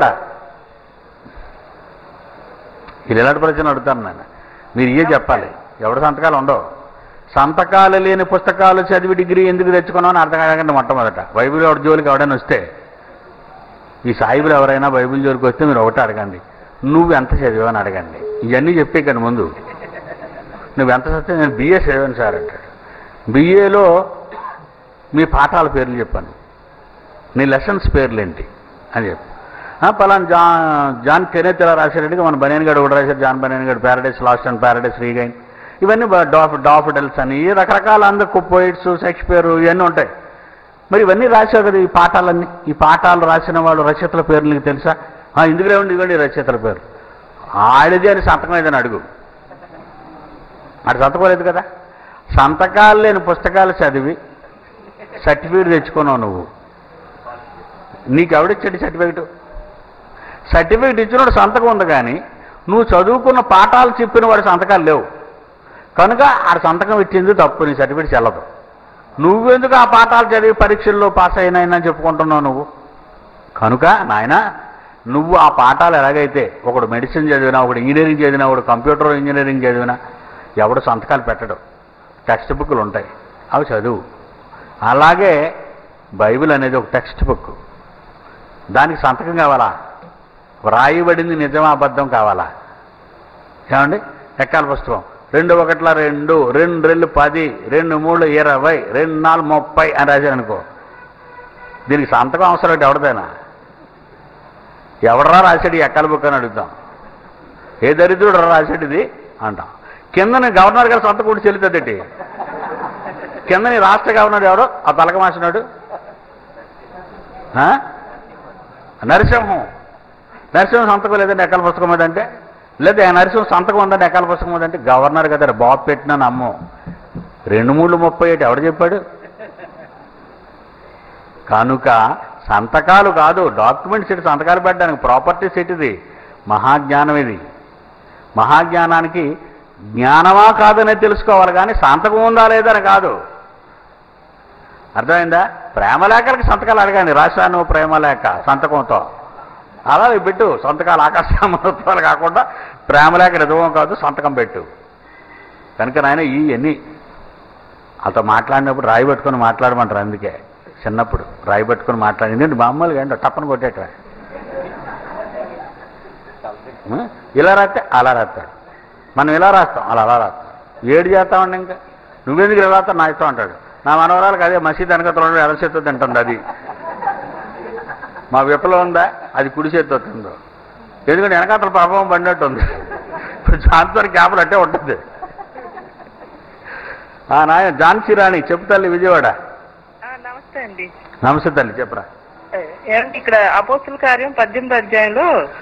వీళ్ళు ఎలాంటి ప్రశ్న అడుగుతాను నేను మీరు ఇవే చెప్పాలి ఎవడ సంతకాలు ఉండవు సంతకాలు లేని పుస్తకాలు చదివి డిగ్రీ ఎందుకు తెచ్చుకున్నావు అని అర్థం కాకండి మొట్టమొదట బైబిల్ ఎవరి జోలికి ఎవడైనా వస్తే ఈ సాయిబులు ఎవరైనా బైబిల్ జోలికి వస్తే మీరు ఒకటి అడగండి నువ్వు ఎంత చదివాని అడగండి ఇవన్నీ చెప్పే కానీ ముందు నువ్వు ఎంత చదివా నేను బిఏ చదివాను సార్ అంటాడు బిఏలో మీ పాఠాల పేర్లు చెప్పాను నీ లెసన్స్ పేర్లేంటి అని చెప్పి ఆ, పలానా జాన్ జాన్ కెనెత్ ఇలా రాశారంటే మన బనేన్ గడు కూడా రాశారు జాన్ బనేన్ గడు Paradise Lost and Paradise Regain ఇవన్నీ బ- డాఫ్ డాఫడల్స్ అని ఈ రకరకాల అందరు పోయిట్స్ షేక్స్పియర్ ఇవన్నీ ఉంటాయి మరి ఇవన్నీ రాశావు కదా ఈ పాఠాలన్నీ ఈ పాఠాలు రాసిన వాళ్ళు రచయితల పేర్లు నీకు తెలుసా "ఆ, ఇందుకు లేవండి ఇదిగోండి ఈ రచయితల పేరు ఆడిది అని సంతకం ఏదని అడుగు అది సంతకం లేదు కదా సంతకాలు లేని పుస్తకాలు చదివి సర్టిఫికేట్ తెచ్చుకున్నావు నువ్వు నీకు ఎవడిచ్చాడు సర్టిఫికేట్ సర్టిఫికేట్ ఇచ్చినోడు సంతకం ఉంది కానీ నువ్వు చదువుకున్న పాఠాలు చెప్పిన వాడి సంతకాలు లేవు కనుక ఆడ సంతకం ఇచ్చింది తప్పు నీ సర్టిఫికేట్ చెల్లదు నువ్వెందుకు ఆ పాఠాలు చదివి పరీక్షల్లో పాస్ అయినాయని చెప్పుకుంటున్నావు నువ్వు కనుక నాయన నువ్వు ఆ పాఠాలు ఎలాగైతే ఒకడు మెడిసిన్ చదివినా ఒకడు ఇంజనీరింగ్ చదివినా ఒకడు కంప్యూటర్ ఇంజనీరింగ్ చదివినా ఎవడు సంతకాలు పెట్టడు టెక్స్ట్ బుక్లు ఉంటాయి అవి చదువు అలాగే బైబిల్ అనేది ఒక టెక్స్ట్ బుక్ దానికి సంతకం కావాలా వ్రాయబడింది నిజమా అబద్ధం కావాలా ఏమండి ఎక్కాల పుస్తకం రెండు ఒకట్ల రెండు రెండు రెండు పది రెండు మూడు ఇరవై రెండు నాలుగు ముప్పై అని రాశారు అనుకో దీనికి సంతకం అవసరం అంటే ఎవరిదైనా ఎవడరా రాశాడు ఈ ఎక్కాల బుక్ అని అడుగుతాం ఏ దరిద్రుడు రాశాడు ఇది అంటాం కిందని గవర్నర్ గారు సంతకం కూడా చెల్లుతుందటి కిందని రాష్ట్ర గవర్నర్ ఎవడో ఆ తలక మాసినాడు ఆ? నరసింహం నరసింహం సంతకం లేదండి ఎక్కల పుస్తకం మీద అంటే లేదా ఆ నరసింహం సంతకం ఉందండి ఎక్కల పుస్తకం మీద అంటే గవర్నర్ కదా బాబు పెట్టినా నమ్మం రెండు మూడు ముప్పై ఏటి ఎవడు చెప్పాడు కనుక సంతకాలు కాదు డాక్యుమెంట్స్ ఇటు సంతకాలు పెట్టడానికి ప్రాపర్టీస్ ఇది మహాజ్ఞానం ఇది మహాజ్ఞానానికి జ్ఞానమా కాదనేది తెలుసుకోవాలి కానీ సంతకం ఉందా లేదని కాదు అర్థమైందా ప్రేమలేఖలకి సంతకాలు అడగండి రాశాను ప్రేమలేఖ సంతకంతో అలా పెట్టు సంతకాలు ఆకాశామృతాలు కాకుండా ప్రేమలేఖ నిజమం కాదు సంతకం పెట్టు కనుక నాయన ఈ ఎన్ని వాళ్ళతో మాట్లాడినప్పుడు రాయి పెట్టుకొని మాట్లాడమంటారు అందుకే చిన్నప్పుడు రాయి పెట్టుకొని మాట్లాడింది ఏంటి మామూలుగా ఏంటో టప్పని కొట్టేటవే ఆ? ఇలా రాస్తే అలా రాస్తాడు మనం ఇలా రాస్తాం అలా అలా రాస్తాం ఏడు చేస్తామండి ఇంకా నువ్వెందుకు ఇలా రాస్తావు నా ఇష్టం అంటాడు నా మనవరాలకు అదే మసీద్ వెనకతలో ఎర్ర చేత్తో తింటుంది అది మా విప్పలో ఉందా అది కుడి చేత్తో తిందో ఎందుకంటే వెనకాతల పాపం పడినట్టు ఉంది ఇప్పుడు జాన్సన్ క్యాపులు అట్టే ఉంటుంది ఆ నాయన ఝాన్సీ రాణి చెప్పు తల్లి విజయవాడ ఆ, నమస్తే అండి నమస్తే తల్లి చెప్పరా ఏమంటే ఇక్కడ అపోస్తుల కార్యం పద్దెనిమిది అధ్యాయంలో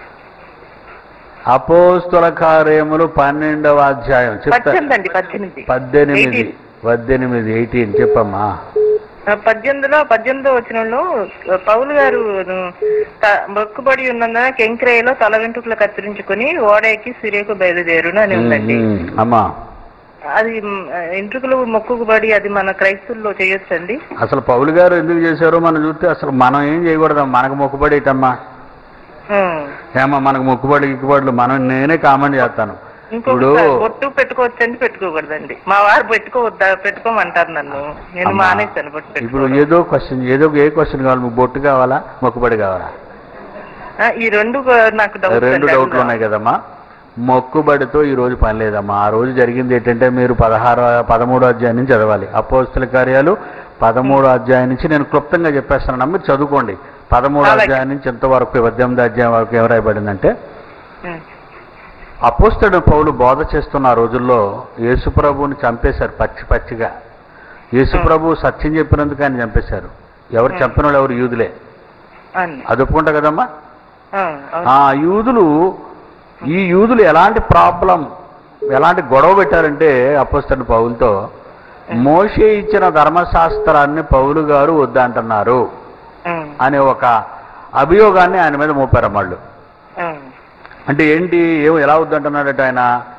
అపోస్తుల కార్యములు పన్నెండవ అధ్యాయం చెప్తా పద్దెనిమిది అండి పద్దెనిమిది పద్దెనిమిది 18. పద్దెనిమిది ఎయిటీన్ చెప్పమ్మా ఆ, పద్దెనిమిదిలో పద్దెనిమిదో వచనంలో పౌలు గారు త- మొక్కుబడి ఉన్నందున కెంక్రేయలో తల వెంట్రుకలు కత్తిరించుకుని ఓడేకి సిరేకు బయలుదేరును అని ఉందండి ఉమ్, ఉమ్, అమ్మా అది మ్, వెంట్రుకలు మొక్కుబడి అది మన క్రైస్తుల్లో చేయొచ్చండి అసలు పౌలు గారు ఎందుకు చేశారో మనం చూస్తే అసలు మనం ఏం చేయకూడదు మనకు మొక్కుబడి ఇటమ్మా ఉమ్. ఏమా మనకు మొక్కుబడి గిక్కుబడులు మనం నేనే కామెంట్ చేస్తాను ఇప్పుడు ఇంకొకటి బొట్టు పెట్టుకోవచ్చండి పెట్టుకోకూడదండి మా వారు పెట్టుకోవద్దా పెట్టుకోమంటారు నన్ను నేను అమ్మా, మానేశాను బొట్టు ఇప్పుడు పెట్టుకోవడం. ఏదో క్వశ్చన్ ఏదో ఏ క్వశ్చన్ కావాలి మీకు బొట్టు కావాలా మొక్కుబడి కావాలా ఆ, ఈ రెండు గా- నాకు డౌట్ రెండు డౌట్లు ఉన్నాయి కదమ్మా మొక్కుబడితో ఈ రోజు పని లేదమ్మా ఆ రోజు జరిగింది ఏంటంటే మీరు పదహారు పదమూడో అధ్యాయం నుంచి చదవాలి అపోస్తుల కార్యాలు పదమూడో అధ్యాయం నుంచి నేను క్లుప్తంగా చెప్పేస్తానమ్మా మీరు చదువుకోండి పదమూడో అలాగే. అధ్యాయం నుంచి ఎంతవరకు పద్దెనిమిది అధ్యాయం వరకు ఏం రాయబడిందంటే ఉమ్. అపోస్తడు పౌలు బోధ చేస్తున్న ఆ రోజుల్లో యేసుప్రభుని చంపేశారు పచ్చి పచ్చిగా యేసుప్రభు సత్యం చెప్పినందుకు ఆయన చంపేశారు ఎవరు చంపిన వాళ్ళు ఎవరు యూదులే అని అది ఒప్పుకుంటా కదమ్మా ఆ, అవును. ఆ యూదులు ఈ యూదులు ఎలాంటి ప్రాబ్లం ఎలాంటి గొడవ పెట్టారంటే అపోస్తడు పౌలతో మోషే ఇచ్చిన ధర్మశాస్త్రాన్ని పౌలు గారు వద్దంటున్నారు ఉమ్, అనే ఒక అభియోగాన్ని ఆయన మీద మోపారు వాళ్ళు ఉమ్, అంటే ఏంటి ఏం ఎలా వద్దంటున్నాడట ఆయన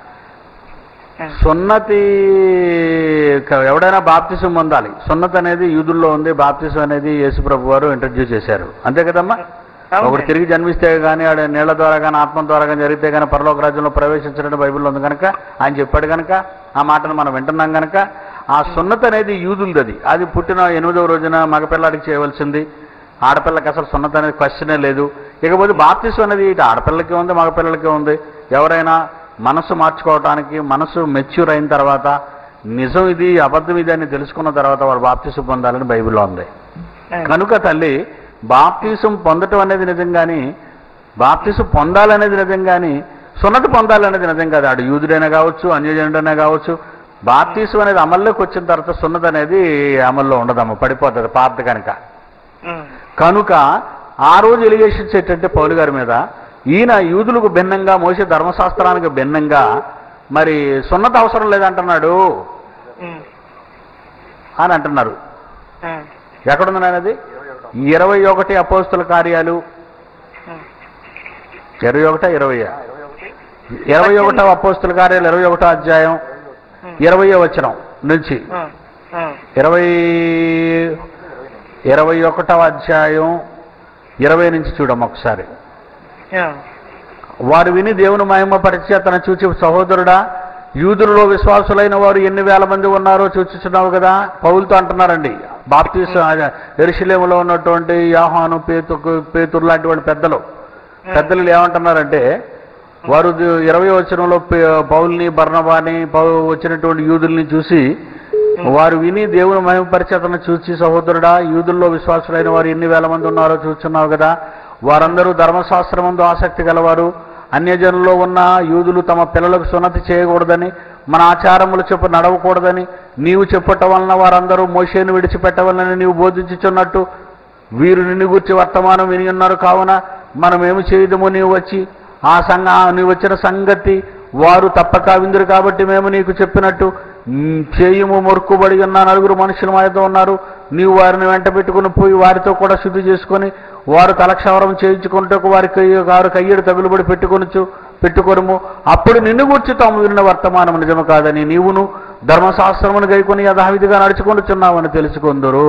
ఉమ్. సున్నతి క- ఎవడైనా బాప్తిసం పొందాలి సున్నతి అనేది యూదుల్లో ఉంది బాప్తిసం అనేది యేసుప్రభు వారు ఇంట్రడ్యూస్ చేశారు అంతే కదమ్మా అవునండి. ఒకడు తిరిగి జన్మిస్తే కానీ ఆడ నీళ్ల ద్వారా కానీ ఆత్మ ద్వారా కానీ జరిగితే కానీ పరలోక రాజ్యంలో ప్రవేశించడం బైబిల్లో ఉంది కనుక ఆయన చెప్పాడు కనుక ఆ మాటను మనం వింటున్నాం కనుక ఆ సున్నత అనేది యూదులది అది అది పుట్టిన ఎనిమిదవ రోజున మగపిల్లాడికి చేయవలసింది ఆడపిల్లకి అసలు సున్నత అనేది క్వశ్చనే లేదు ఇకపోతే బాప్తిసం అనేది ఇటు ఆడపిల్లకి ఉంది మగపిల్లలకి ఉంది ఎవరైనా మనసు మార్చుకోవటానికి మనసు మెచ్యూర్ అయిన తర్వాత నిజం ఇది అబద్ధం ఇది అని తెలుసుకున్న తర్వాత వాడు బాప్తిసం పొందాలని బైబిల్లో ఉంది ఉమ్. కనుక తల్లి బాప్తీసం పొందటం అనేది నిజం కానీ బాప్తీసం పొందాలనేది నిజం కానీ సున్నతి పొందాలనేది నిజం కాదు ఆడు యూదుడైనా కావచ్చు అన్యజనుడైనా కావచ్చు బాప్తీసం అనేది అమల్లోకి వచ్చిన తర్వాత సున్నతి అనేది అమల్లో ఉండదమ్మ పడిపోతుంది పాత కనుక ఉమ్, కనుక ఆ రోజు ఎలిగేషన్స్ ఏంటంటే పౌలు గారి మీద ఈయన యూదులకు భిన్నంగా మోసే ధర్మశాస్త్రానికి భిన్నంగా మరి సున్నత అవసరం లేదంటున్నాడు ఉమ్, అని అంటున్నారు ఆ, ఎక్కడుంది నాయన అది ఇరవై ఒకటి అపోస్తుల కార్యాలు ఉమ్, ఇరవై ఒకట ఇరవై ఇరవై ఒకటో అపోస్తుల కార్యాలు ఇరవై ఒకటో అధ్యాయం ఇరవయో వచనం నుంచి ఆ, ఆ, ఇరవై ఇరవై ఒకటవ అధ్యాయం ఇరవై నుంచి చూడమ్మ ఒకసారి ఆ, వారు విని దేవుని మహిమపరిచి అతను చూచి సహోదరుడా యూదులలో విశ్వాసులైన వారు ఎన్ని వేల మంది ఉన్నారో చూచుచున్నావు కదా పౌలతో అంటున్నారండి బాప్తీస్ ఎరుశలేములో ఉన్నటువంటి యాహాను పేతు పేతురు లాంటి వాళ్ళు పెద్దలు పెద్దలు ఏమంటున్నారంటే వారు ది- ఇరవై వచనంలో పే- పౌల్ని బర్ణబాని పౌ వచ్చినటువంటి యూదుల్ని చూసి వారు విని దేవుని మహిమపరిచి అతను చూసి సహోదరుడా యూదుల్లో విశ్వాసులైన వారు ఎన్ని వేల మంది ఉన్నారో చూస్తున్నావు కదా వారందరూ ధర్మశాస్త్రమందు ఆసక్తి గలవారు అన్యజనుల్లో ఉన్న యూదులు తమ పిల్లలకు సున్నతి చేయకూడదని మన ఆచారములు చెప్పు నడవకూడదని నీవు చెప్పటం వలన వారందరూ మోషేను విడిచిపెట్టవలనని నీవు బోధించుచున్నట్టు వీరు నిన్ను గుర్చి వర్తమానం విని ఉన్నారు కావున మనమేమి చేయదము నీవు వచ్చి ఆ సంగ నీవు వచ్చిన సంగతి వారు తప్పక విందురు కాబట్టి మేము నీకు చెప్పినట్టు "మ్, చేయుము మొరుక్కుబడి ఉన్న నలుగురు మనుషులు మా యొద్ద ఉన్నారు నీవు వారిని వెంట పెట్టుకుని పోయి వారితో కూడా శుద్ధి చేసుకొని వారు తలక్షవరం చేయించుకుంటూ వారి కయ్య వారు కయ్యడు తగులుబడి పెట్టుకొనుచు పెట్టుకొనుము అప్పుడు నిన్ను గూర్చి తాము విన్న వర్తమానం నిజము కాదని నీవును ధర్మశాస్త్రమును గైకొని యథావిధిగా నడుచుకొనుచున్నావని తెలుసుకుందరు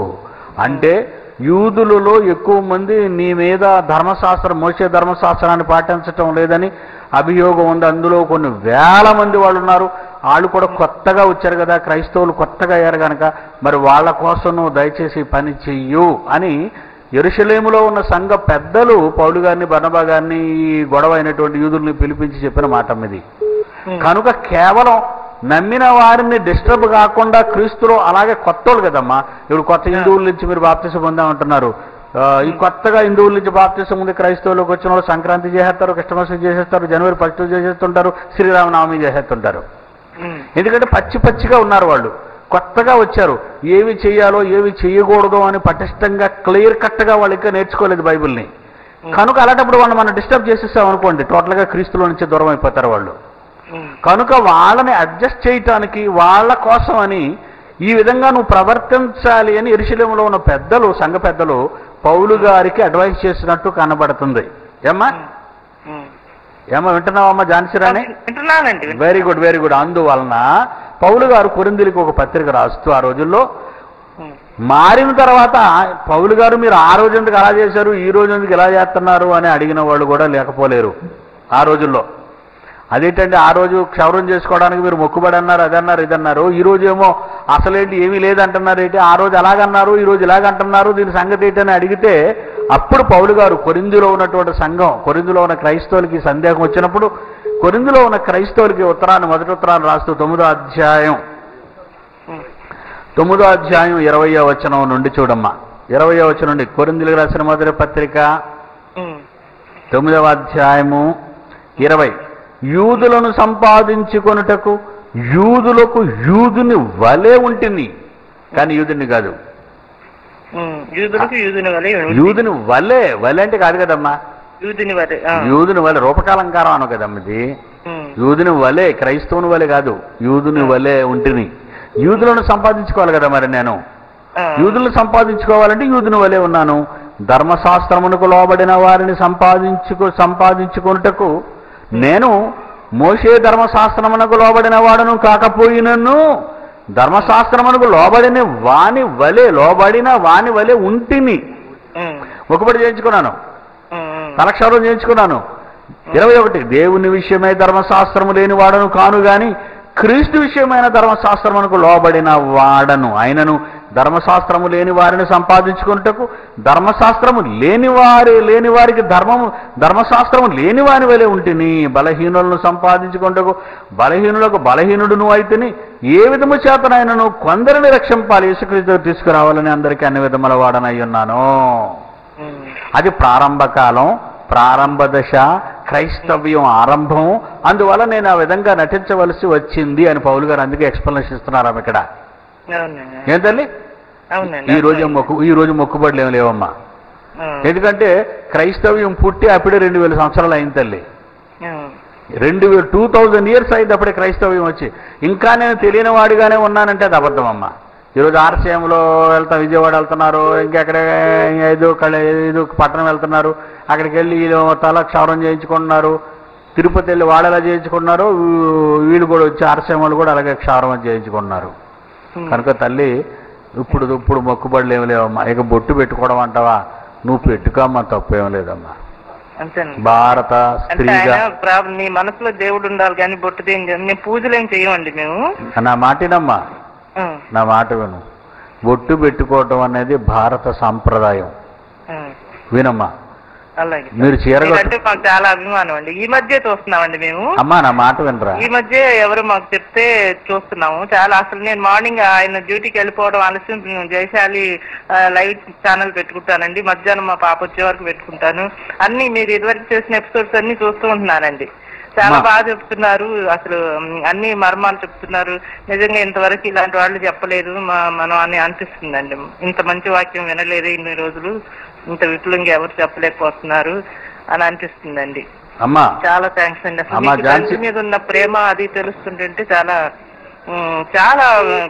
అంటే యూదులలో ఎక్కువ మంది నీ మీద ధర్మశాస్త్రం మోసే ధర్మశాస్త్రాన్ని పాటించటం లేదని అభియోగం ఉంది అందులో కొన్ని వేల మంది వాళ్ళు ఉన్నారు వాళ్ళు కూడా కొత్తగా వచ్చారు కదా క్రైస్తవులు కొత్తగా అయ్యారు కనుక మరి వాళ్ళ కోసం నువ్వు దయచేసి ఈ పని చెయ్యు అని ఎరుషలేములో ఉన్న సంఘ పెద్దలు పౌలు గారిని బర్నబా గారిని ఈ గొడవ అయినటువంటి యూదుల్ని పిలిపించి చెప్పిన మాట ఇది కనుక కేవలం నమ్మిన వారిని డిస్టర్బ్ కాకుండా క్రీస్తులో అలాగే కొత్తోళ్ళు కదమ్మా ఇప్పుడు కొత్త హిందువుల నుంచి మీరు బాప్తిసం పొందామంటున్నారు ఆ, ఈ కొత్తగా హిందువుల నుంచి బాప్తిసం ఉంది క్రైస్తవులకు వచ్చిన వాళ్ళు సంక్రాంతి చేసేస్తారు క్రిస్టమస్ చేసేస్తారు జనవరి ఫస్ట్ చేసేస్తుంటారు శ్రీరామనవమి చేసేస్తుంటారు ఉమ్, ఎందుకంటే పచ్చి పచ్చిగా ఉన్నారు వాళ్ళు కొత్తగా వచ్చారు ఏమి చేయాలో ఏమి చేయకూడదు అని పటిష్టంగా క్లియర్ కట్గా వాళ్ళు ఇంకా నేర్చుకోలేదు బైబిల్ని కనుక అలాంటప్పుడు వాళ్ళు మనం డిస్టర్బ్ చేసేస్తాం అనుకోండి టోటల్గా క్రీస్తులో నుంచి దూరం అయిపోతారు వాళ్ళు ఉమ్, కనుక వాళ్ళని అడ్జస్ట్ చేయటానికి వాళ్ళ కోసం అని ఈ విధంగా నువ్వు ప్రవర్తించాలి అని ఎరుశలేములో ఉన్న పెద్దలు సంఘ పెద్దలు పౌలు గారికి అడ్వైస్ చేసినట్టు కనబడుతుంది ఏమ్మా ఉమ్. ఏమ్మా వింటున్నావమ్మా ఝాన్సీరాణి వింటున్నానండి వింటున్నాను. వెరీ గుడ్ వెరీ గుడ్ అందువలన పౌలు గారు కొరిందులకి ఒక పత్రిక రాస్తూ ఆ రోజుల్లో ఉమ్, మారిన తర్వాత పౌలు గారు మీరు ఆ రోజు ఎందుకు అలా చేశారు ఈ రోజు ఎందుకు ఇలా చేస్తున్నారు అని అడిగిన వాళ్ళు కూడా లేకపోలేరు ఆ రోజుల్లో అదేంటంటే ఆ రోజు క్షౌరం చేసుకోవడానికి మీరు మొక్కుబడి అన్నారు అదన్నారు ఇదన్నారు ఈ రోజు ఏమో అసలేంటి ఏమీ లేదంటున్నారు ఏంటి ఆ రోజు అలాగన్నారు ఈ రోజు ఇలాగంటున్నారు దీని సంగతి ఏంటని అడిగితే అప్పుడు పౌలు గారు కొరిందులో ఉన్నటువంటి సంఘం కొరిందులో ఉన్న క్రైస్తవులకి సందేహం వచ్చినప్పుడు కొరిందులో ఉన్న క్రైస్తవులకి ఉత్తరాన్ని మొదటి ఉత్తరాన్ని రాస్తూ తొమ్మిదో అధ్యాయం ఉమ్, తొమ్మిదో అధ్యాయం ఇరవయో వచనం నుండి చూడమ్మా ఇరవయో వచనం నుండి కొరిందులకు రాసిన మొదటి పత్రిక ఉమ్, తొమ్మిదవ అధ్యాయము ఇరవై యూదులను సంపాదించుకొనుటకు యూదులకు యూదుని వలే ఉంటుంది కానీ యూదుని కాదు ఉమ్. యూదులకు యూదుని వలె యూదుని వలే వలే అంటే కాదు కదమ్మా యూదుని వలె ఆ. యూదుని వలె రూపకాలంకారం అను కదమ్మా ఇది ఉమ్, యూదుని వలే క్రైస్తవుని వలె కాదు యూదుని వలే ఉంటుంది యూదులను సంపాదించుకోవాలి కదా మరి నేను ఆ. యూదులను సంపాదించుకోవాలంటే యూదుని వలె ఉన్నాను ధర్మశాస్త్రమునకు లోబడిన వారిని సంపాదించుకు సంపాదించుకొనుటకు నేను మోషే ధర్మశాస్త్రమునకు లోబడిన వాడును కాకపోయినను ధర్మశాస్త్రమునకు లోబడిన వాని వలె లోబడిన వాని వలె ఉంటిని ఉమ్, ఒకబడి చేయించుకున్నాను ఉమ్, ఉమ్. తలక్షరం చేయించుకున్నాను ఇరవై ఒకటి దేవుని విషయమై ధర్మశాస్త్రము లేని వాడను కాను గాని క్రీస్తు విషయమైన ధర్మశాస్త్రమునకు లోబడిన వాడను ఆయనను ధర్మశాస్త్రము లేని వారిని సంపాదించుకున్నటకు ధర్మశాస్త్రము లేని వారి లేని వారికి ధర్మము ధర్మశాస్త్రము లేని వారి వలె ఉంటిని బలహీనులను సంపాదించుకుంటకు బలహీనులకు బలహీనుడును అయితేని ఏ విధము చేతనైనను కొందరిని రక్షింపాలి యేసుక్రీస్తు తీసుకురావాలని అందరికీ అన్ని విధముల వాడనై ఉన్నాను ఉమ్, అది ప్రారంభ కాలం ప్రారంభ దశ క్రైస్తవ్యం ఆరంభం అందువల్ల నేను ఆ విధంగా నటించవలసి వచ్చింది అని పౌలు గారు అందుకే ఎక్స్ప్లెనేషన్ ఇస్తున్నారు ఆమె ఇక్కడ అవునండి ఏం తల్లి అవునండి ఈ రోజు మొక్కు ఈ రోజు మొక్కుబడులు ఏమి లేవమ్మా ఆ, ఎందుకంటే క్రైస్తవ్యం పుట్టి అప్పుడే రెండు వేల సంవత్సరాలు అయింది తల్లి ఆ, రెండు వేల టూ థౌజండ్ ఇయర్స్ అయింది అప్పుడే క్రైస్తవ్యం వచ్చి ఇంకా నేను తెలియని వాడిగానే ఉన్నానంటే అది అబద్ధం అమ్మ ఈరోజు ఆర్సీఎంలో వెళ్తా విజయవాడ వెళ్తున్నారు ఇంకెక్కడ ఏదో కళ ఏదో పట్టణం వెళ్తున్నారు అక్కడికి వెళ్ళి వీళ్ళు తల క్షౌరం చేయించుకుంటున్నారు తిరుపతి వెళ్ళి వాళ్ళు ఎలా చేయించుకుంటున్నారు వీ- వీళ్ళు కూడా వచ్చి ఆర్సీఎం వాళ్ళు కూడా అలాగే క్షౌరం చేయించుకుంటున్నారు ఉమ్. కనుక తల్లి ఇప్పుడు ఇప్పుడు మొక్కుబడులు ఏమి లేవమ్మా ఇక బొట్టు పెట్టుకోవడం అంటావా నువ్వు పెట్టుకోమ్మా తప్పేం లేదమ్మా అంతేనండి భారత అంటే స్త్రీగా ఆయన ప్రాబ్- నీ మనసులో దేవుడు ఉండాలి కానీ బొట్టు ఏం చేయం మేము పూజలు ఏం చేయమండి మేము నా మాటినమ్మా ఆ, నా మాట విను బొట్టు పెట్టుకోవటం అనేది భారత సాంప్రదాయం ఆ, వినమ్మా అలాగే మీరు చీర కట్టు- అంటే మాకు చాలా అభిమానం అండి ఈ మధ్య చూస్తున్నామండి మేము అమ్మా నా మాట వినరా ఈ మధ్య ఎవరు మాకు చెప్తే చూస్తున్నాము చాలా అసలు నేను మార్నింగ్ ఆయన డ్యూటీకి వెళ్ళిపోవడం ఆలస్యం నేను జయశాలి ఆ, లైవ్ ఛానల్ పెట్టుకుంటానండి మధ్యాహ్నం మా పాప వచ్చే వరకు పెట్టుకుంటాను అన్ని మీరు ఇదివరకు చేసిన ఎపిసోడ్స్ అన్ని చూస్తూ ఉంటున్నానండి చాలా అమ్మా. బాగా చెప్తున్నారు అసలు మ్, అన్ని మర్మాలు చెప్తున్నారు నిజంగా ఇంతవరకు ఇలాంటి వాళ్ళు చెప్పలేదు మా- మనం అని అనిపిస్తుందండి ఇంత మంచి వాక్యం వినలేదు ఇన్ని రోజులు ఇంత విపులంగా ఎవరు చెప్పలేకపోతున్నారు అని అనిపిస్తుందండి అమ్మా చాలా థ్యాంక్స్ అండి అసలు అమ్మా, మీకు ఝాన్సీ- తండ్రి మీద ఉన్న ప్రేమ అది తెలుస్తుంటే చాలా ఉమ్, చాలా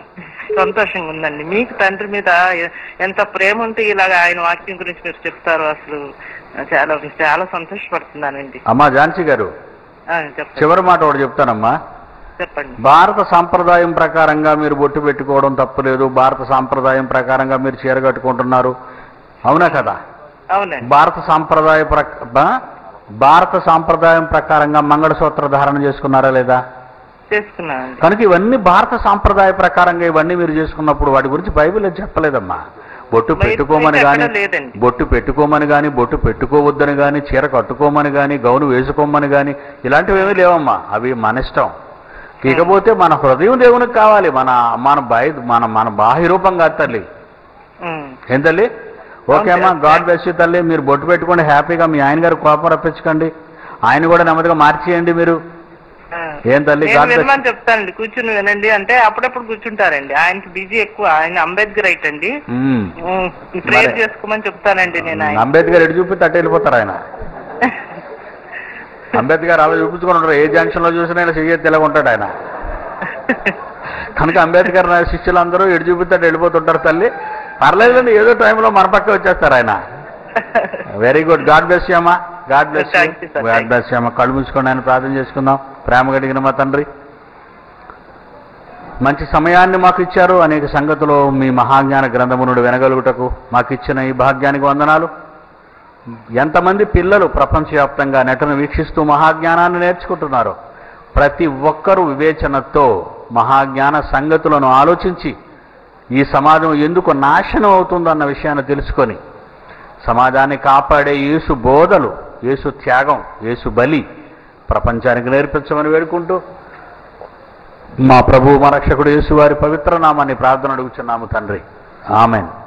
సంతోషంగా ఉందండి మీకు తండ్రి మీద ఎ- ఎంత ప్రేమ ఉంటే ఇలాగ ఆయన వాక్యం గురించి మీరు చెప్తారు అసలు చాలా చాలా సంతోషపడుతున్నానండి అమ్మా ఝాన్సీ గారు ఆ, చెప్పండి చివరి మాట ఒకటి చెప్తానమ్మా చెప్పండి భారత సాంప్రదాయం ప్రకారంగా మీరు బొట్టు పెట్టుకోవడం తప్పులేదు భారత సాంప్రదాయం ప్రకారంగా మీరు చీర కట్టుకుంటున్నారు అవునా కదా అవునండి భారత సాంప్రదాయ ప్రక బా- భారత సాంప్రదాయం ప్రకారంగా మంగళసూత్ర ధారణ చేసుకున్నారా లేదా చేసుకున్నానండి కనుక ఇవన్నీ భారత సాంప్రదాయ ప్రకారంగా ఇవన్నీ మీరు చేసుకున్నప్పుడు వాటి గురించి బైబిల్ ఏం చెప్పలేదమ్మా బొట్టు బైబిల్ పెట్టుకోమని అయితే కానీ ఎక్కడా లేదండి. బొట్టు పెట్టుకోమని కానీ బొట్టు పెట్టుకోవద్దని కానీ చీర కట్టుకోమని కానీ గౌను వేసుకోమని కానీ ఇలాంటివి ఏమీ లేవమ్మా అవి మన ఇష్టం ఇకపోతే మన హృదయం దేవునికి కావాలి మన మన బయ మన మన బాహ్య రూపం కాదు తల్లి ఉమ్. ఏం తల్లి ఓకే అమ్మా అవును, గాడ్ బ్లెస్ యూ తల్లి మీరు బొట్టు పెట్టుకోండి హ్యాపీగా మీ ఆయన గారు కోపం రప్పించకండి ఆయన కూడా నెమ్మదిగా మార్చేయండి మీరు ఆ. ఏం తల్లి నేను గాడ్ బ్లెస్ వినమని చెప్తానండి కూర్చుని వినండి అంటే అప్పుడప్పుడు కూర్చుంటారండి ఆయనకి బిజీ ఎక్కువ ఆయన అంబేద్కర్ రైట్ అండి ప్రేర్ మరి. చేసుకోమని చెప్తానండి నేను ఆయన అంబేద్కర్ ఎటు చూపి తట్టు వెళ్ళిపోతారు ఆయన అంబేద్కర్ అలా చూపించుకొని ఉంటారు ఏ జంక్షన్ లో చూసినా ఆయన చెయ్యి తెలగ ఉంటాడు ఆయన కనుక అంబేద్కర్ నా శిష్యులందరూ ఎటు చూపిస్తాడు వెళ్ళిపోతుంటారు తల్లి పర్లేదండి ఏదో టైంలో మన పక్క వచ్చేస్తారు ఆయన very good God bless you అమ్మా God bless Thank you, sir. God Thank bless you అమ్మా కళ్ళు మూసుకొని ఆయన ప్రార్థన చేసుకుందాం ప్రేమ కలిగిన మా తండ్రి మంచి సమయాన్ని మాకు ఇచ్చారు అనేక సంగతులు మీ మహాజ్ఞాన గ్రంథము నుండి వినగలుగుటకు మాకు ఇచ్చిన ఈ భాగ్యానికి వందనాలు ఎంతమంది పిల్లలు ప్రపంచవ్యాప్తంగా నెటను వీక్షిస్తూ మహాజ్ఞానాన్ని నేర్చుకుంటున్నారో ప్రతి ఒక్కరూ వివేచనతో మహాజ్ఞాన సంగతులను ఆలోచించి ఈ సమాజం ఎందుకు నాశనం అవుతుందన్న విషయాన్ని తెలుసుకొని సమాజాన్ని కాపాడే యేసు బోధలు యేసు త్యాగం యేసు బలి ప్రపంచానికి నేర్పించమని వేడుకుంటూ మా ప్రభు మా రక్షకుడు యేసు వారి పవిత్ర నామాన్ని ప్రార్థన అడుగుచున్నాము తండ్రి ఆమెన్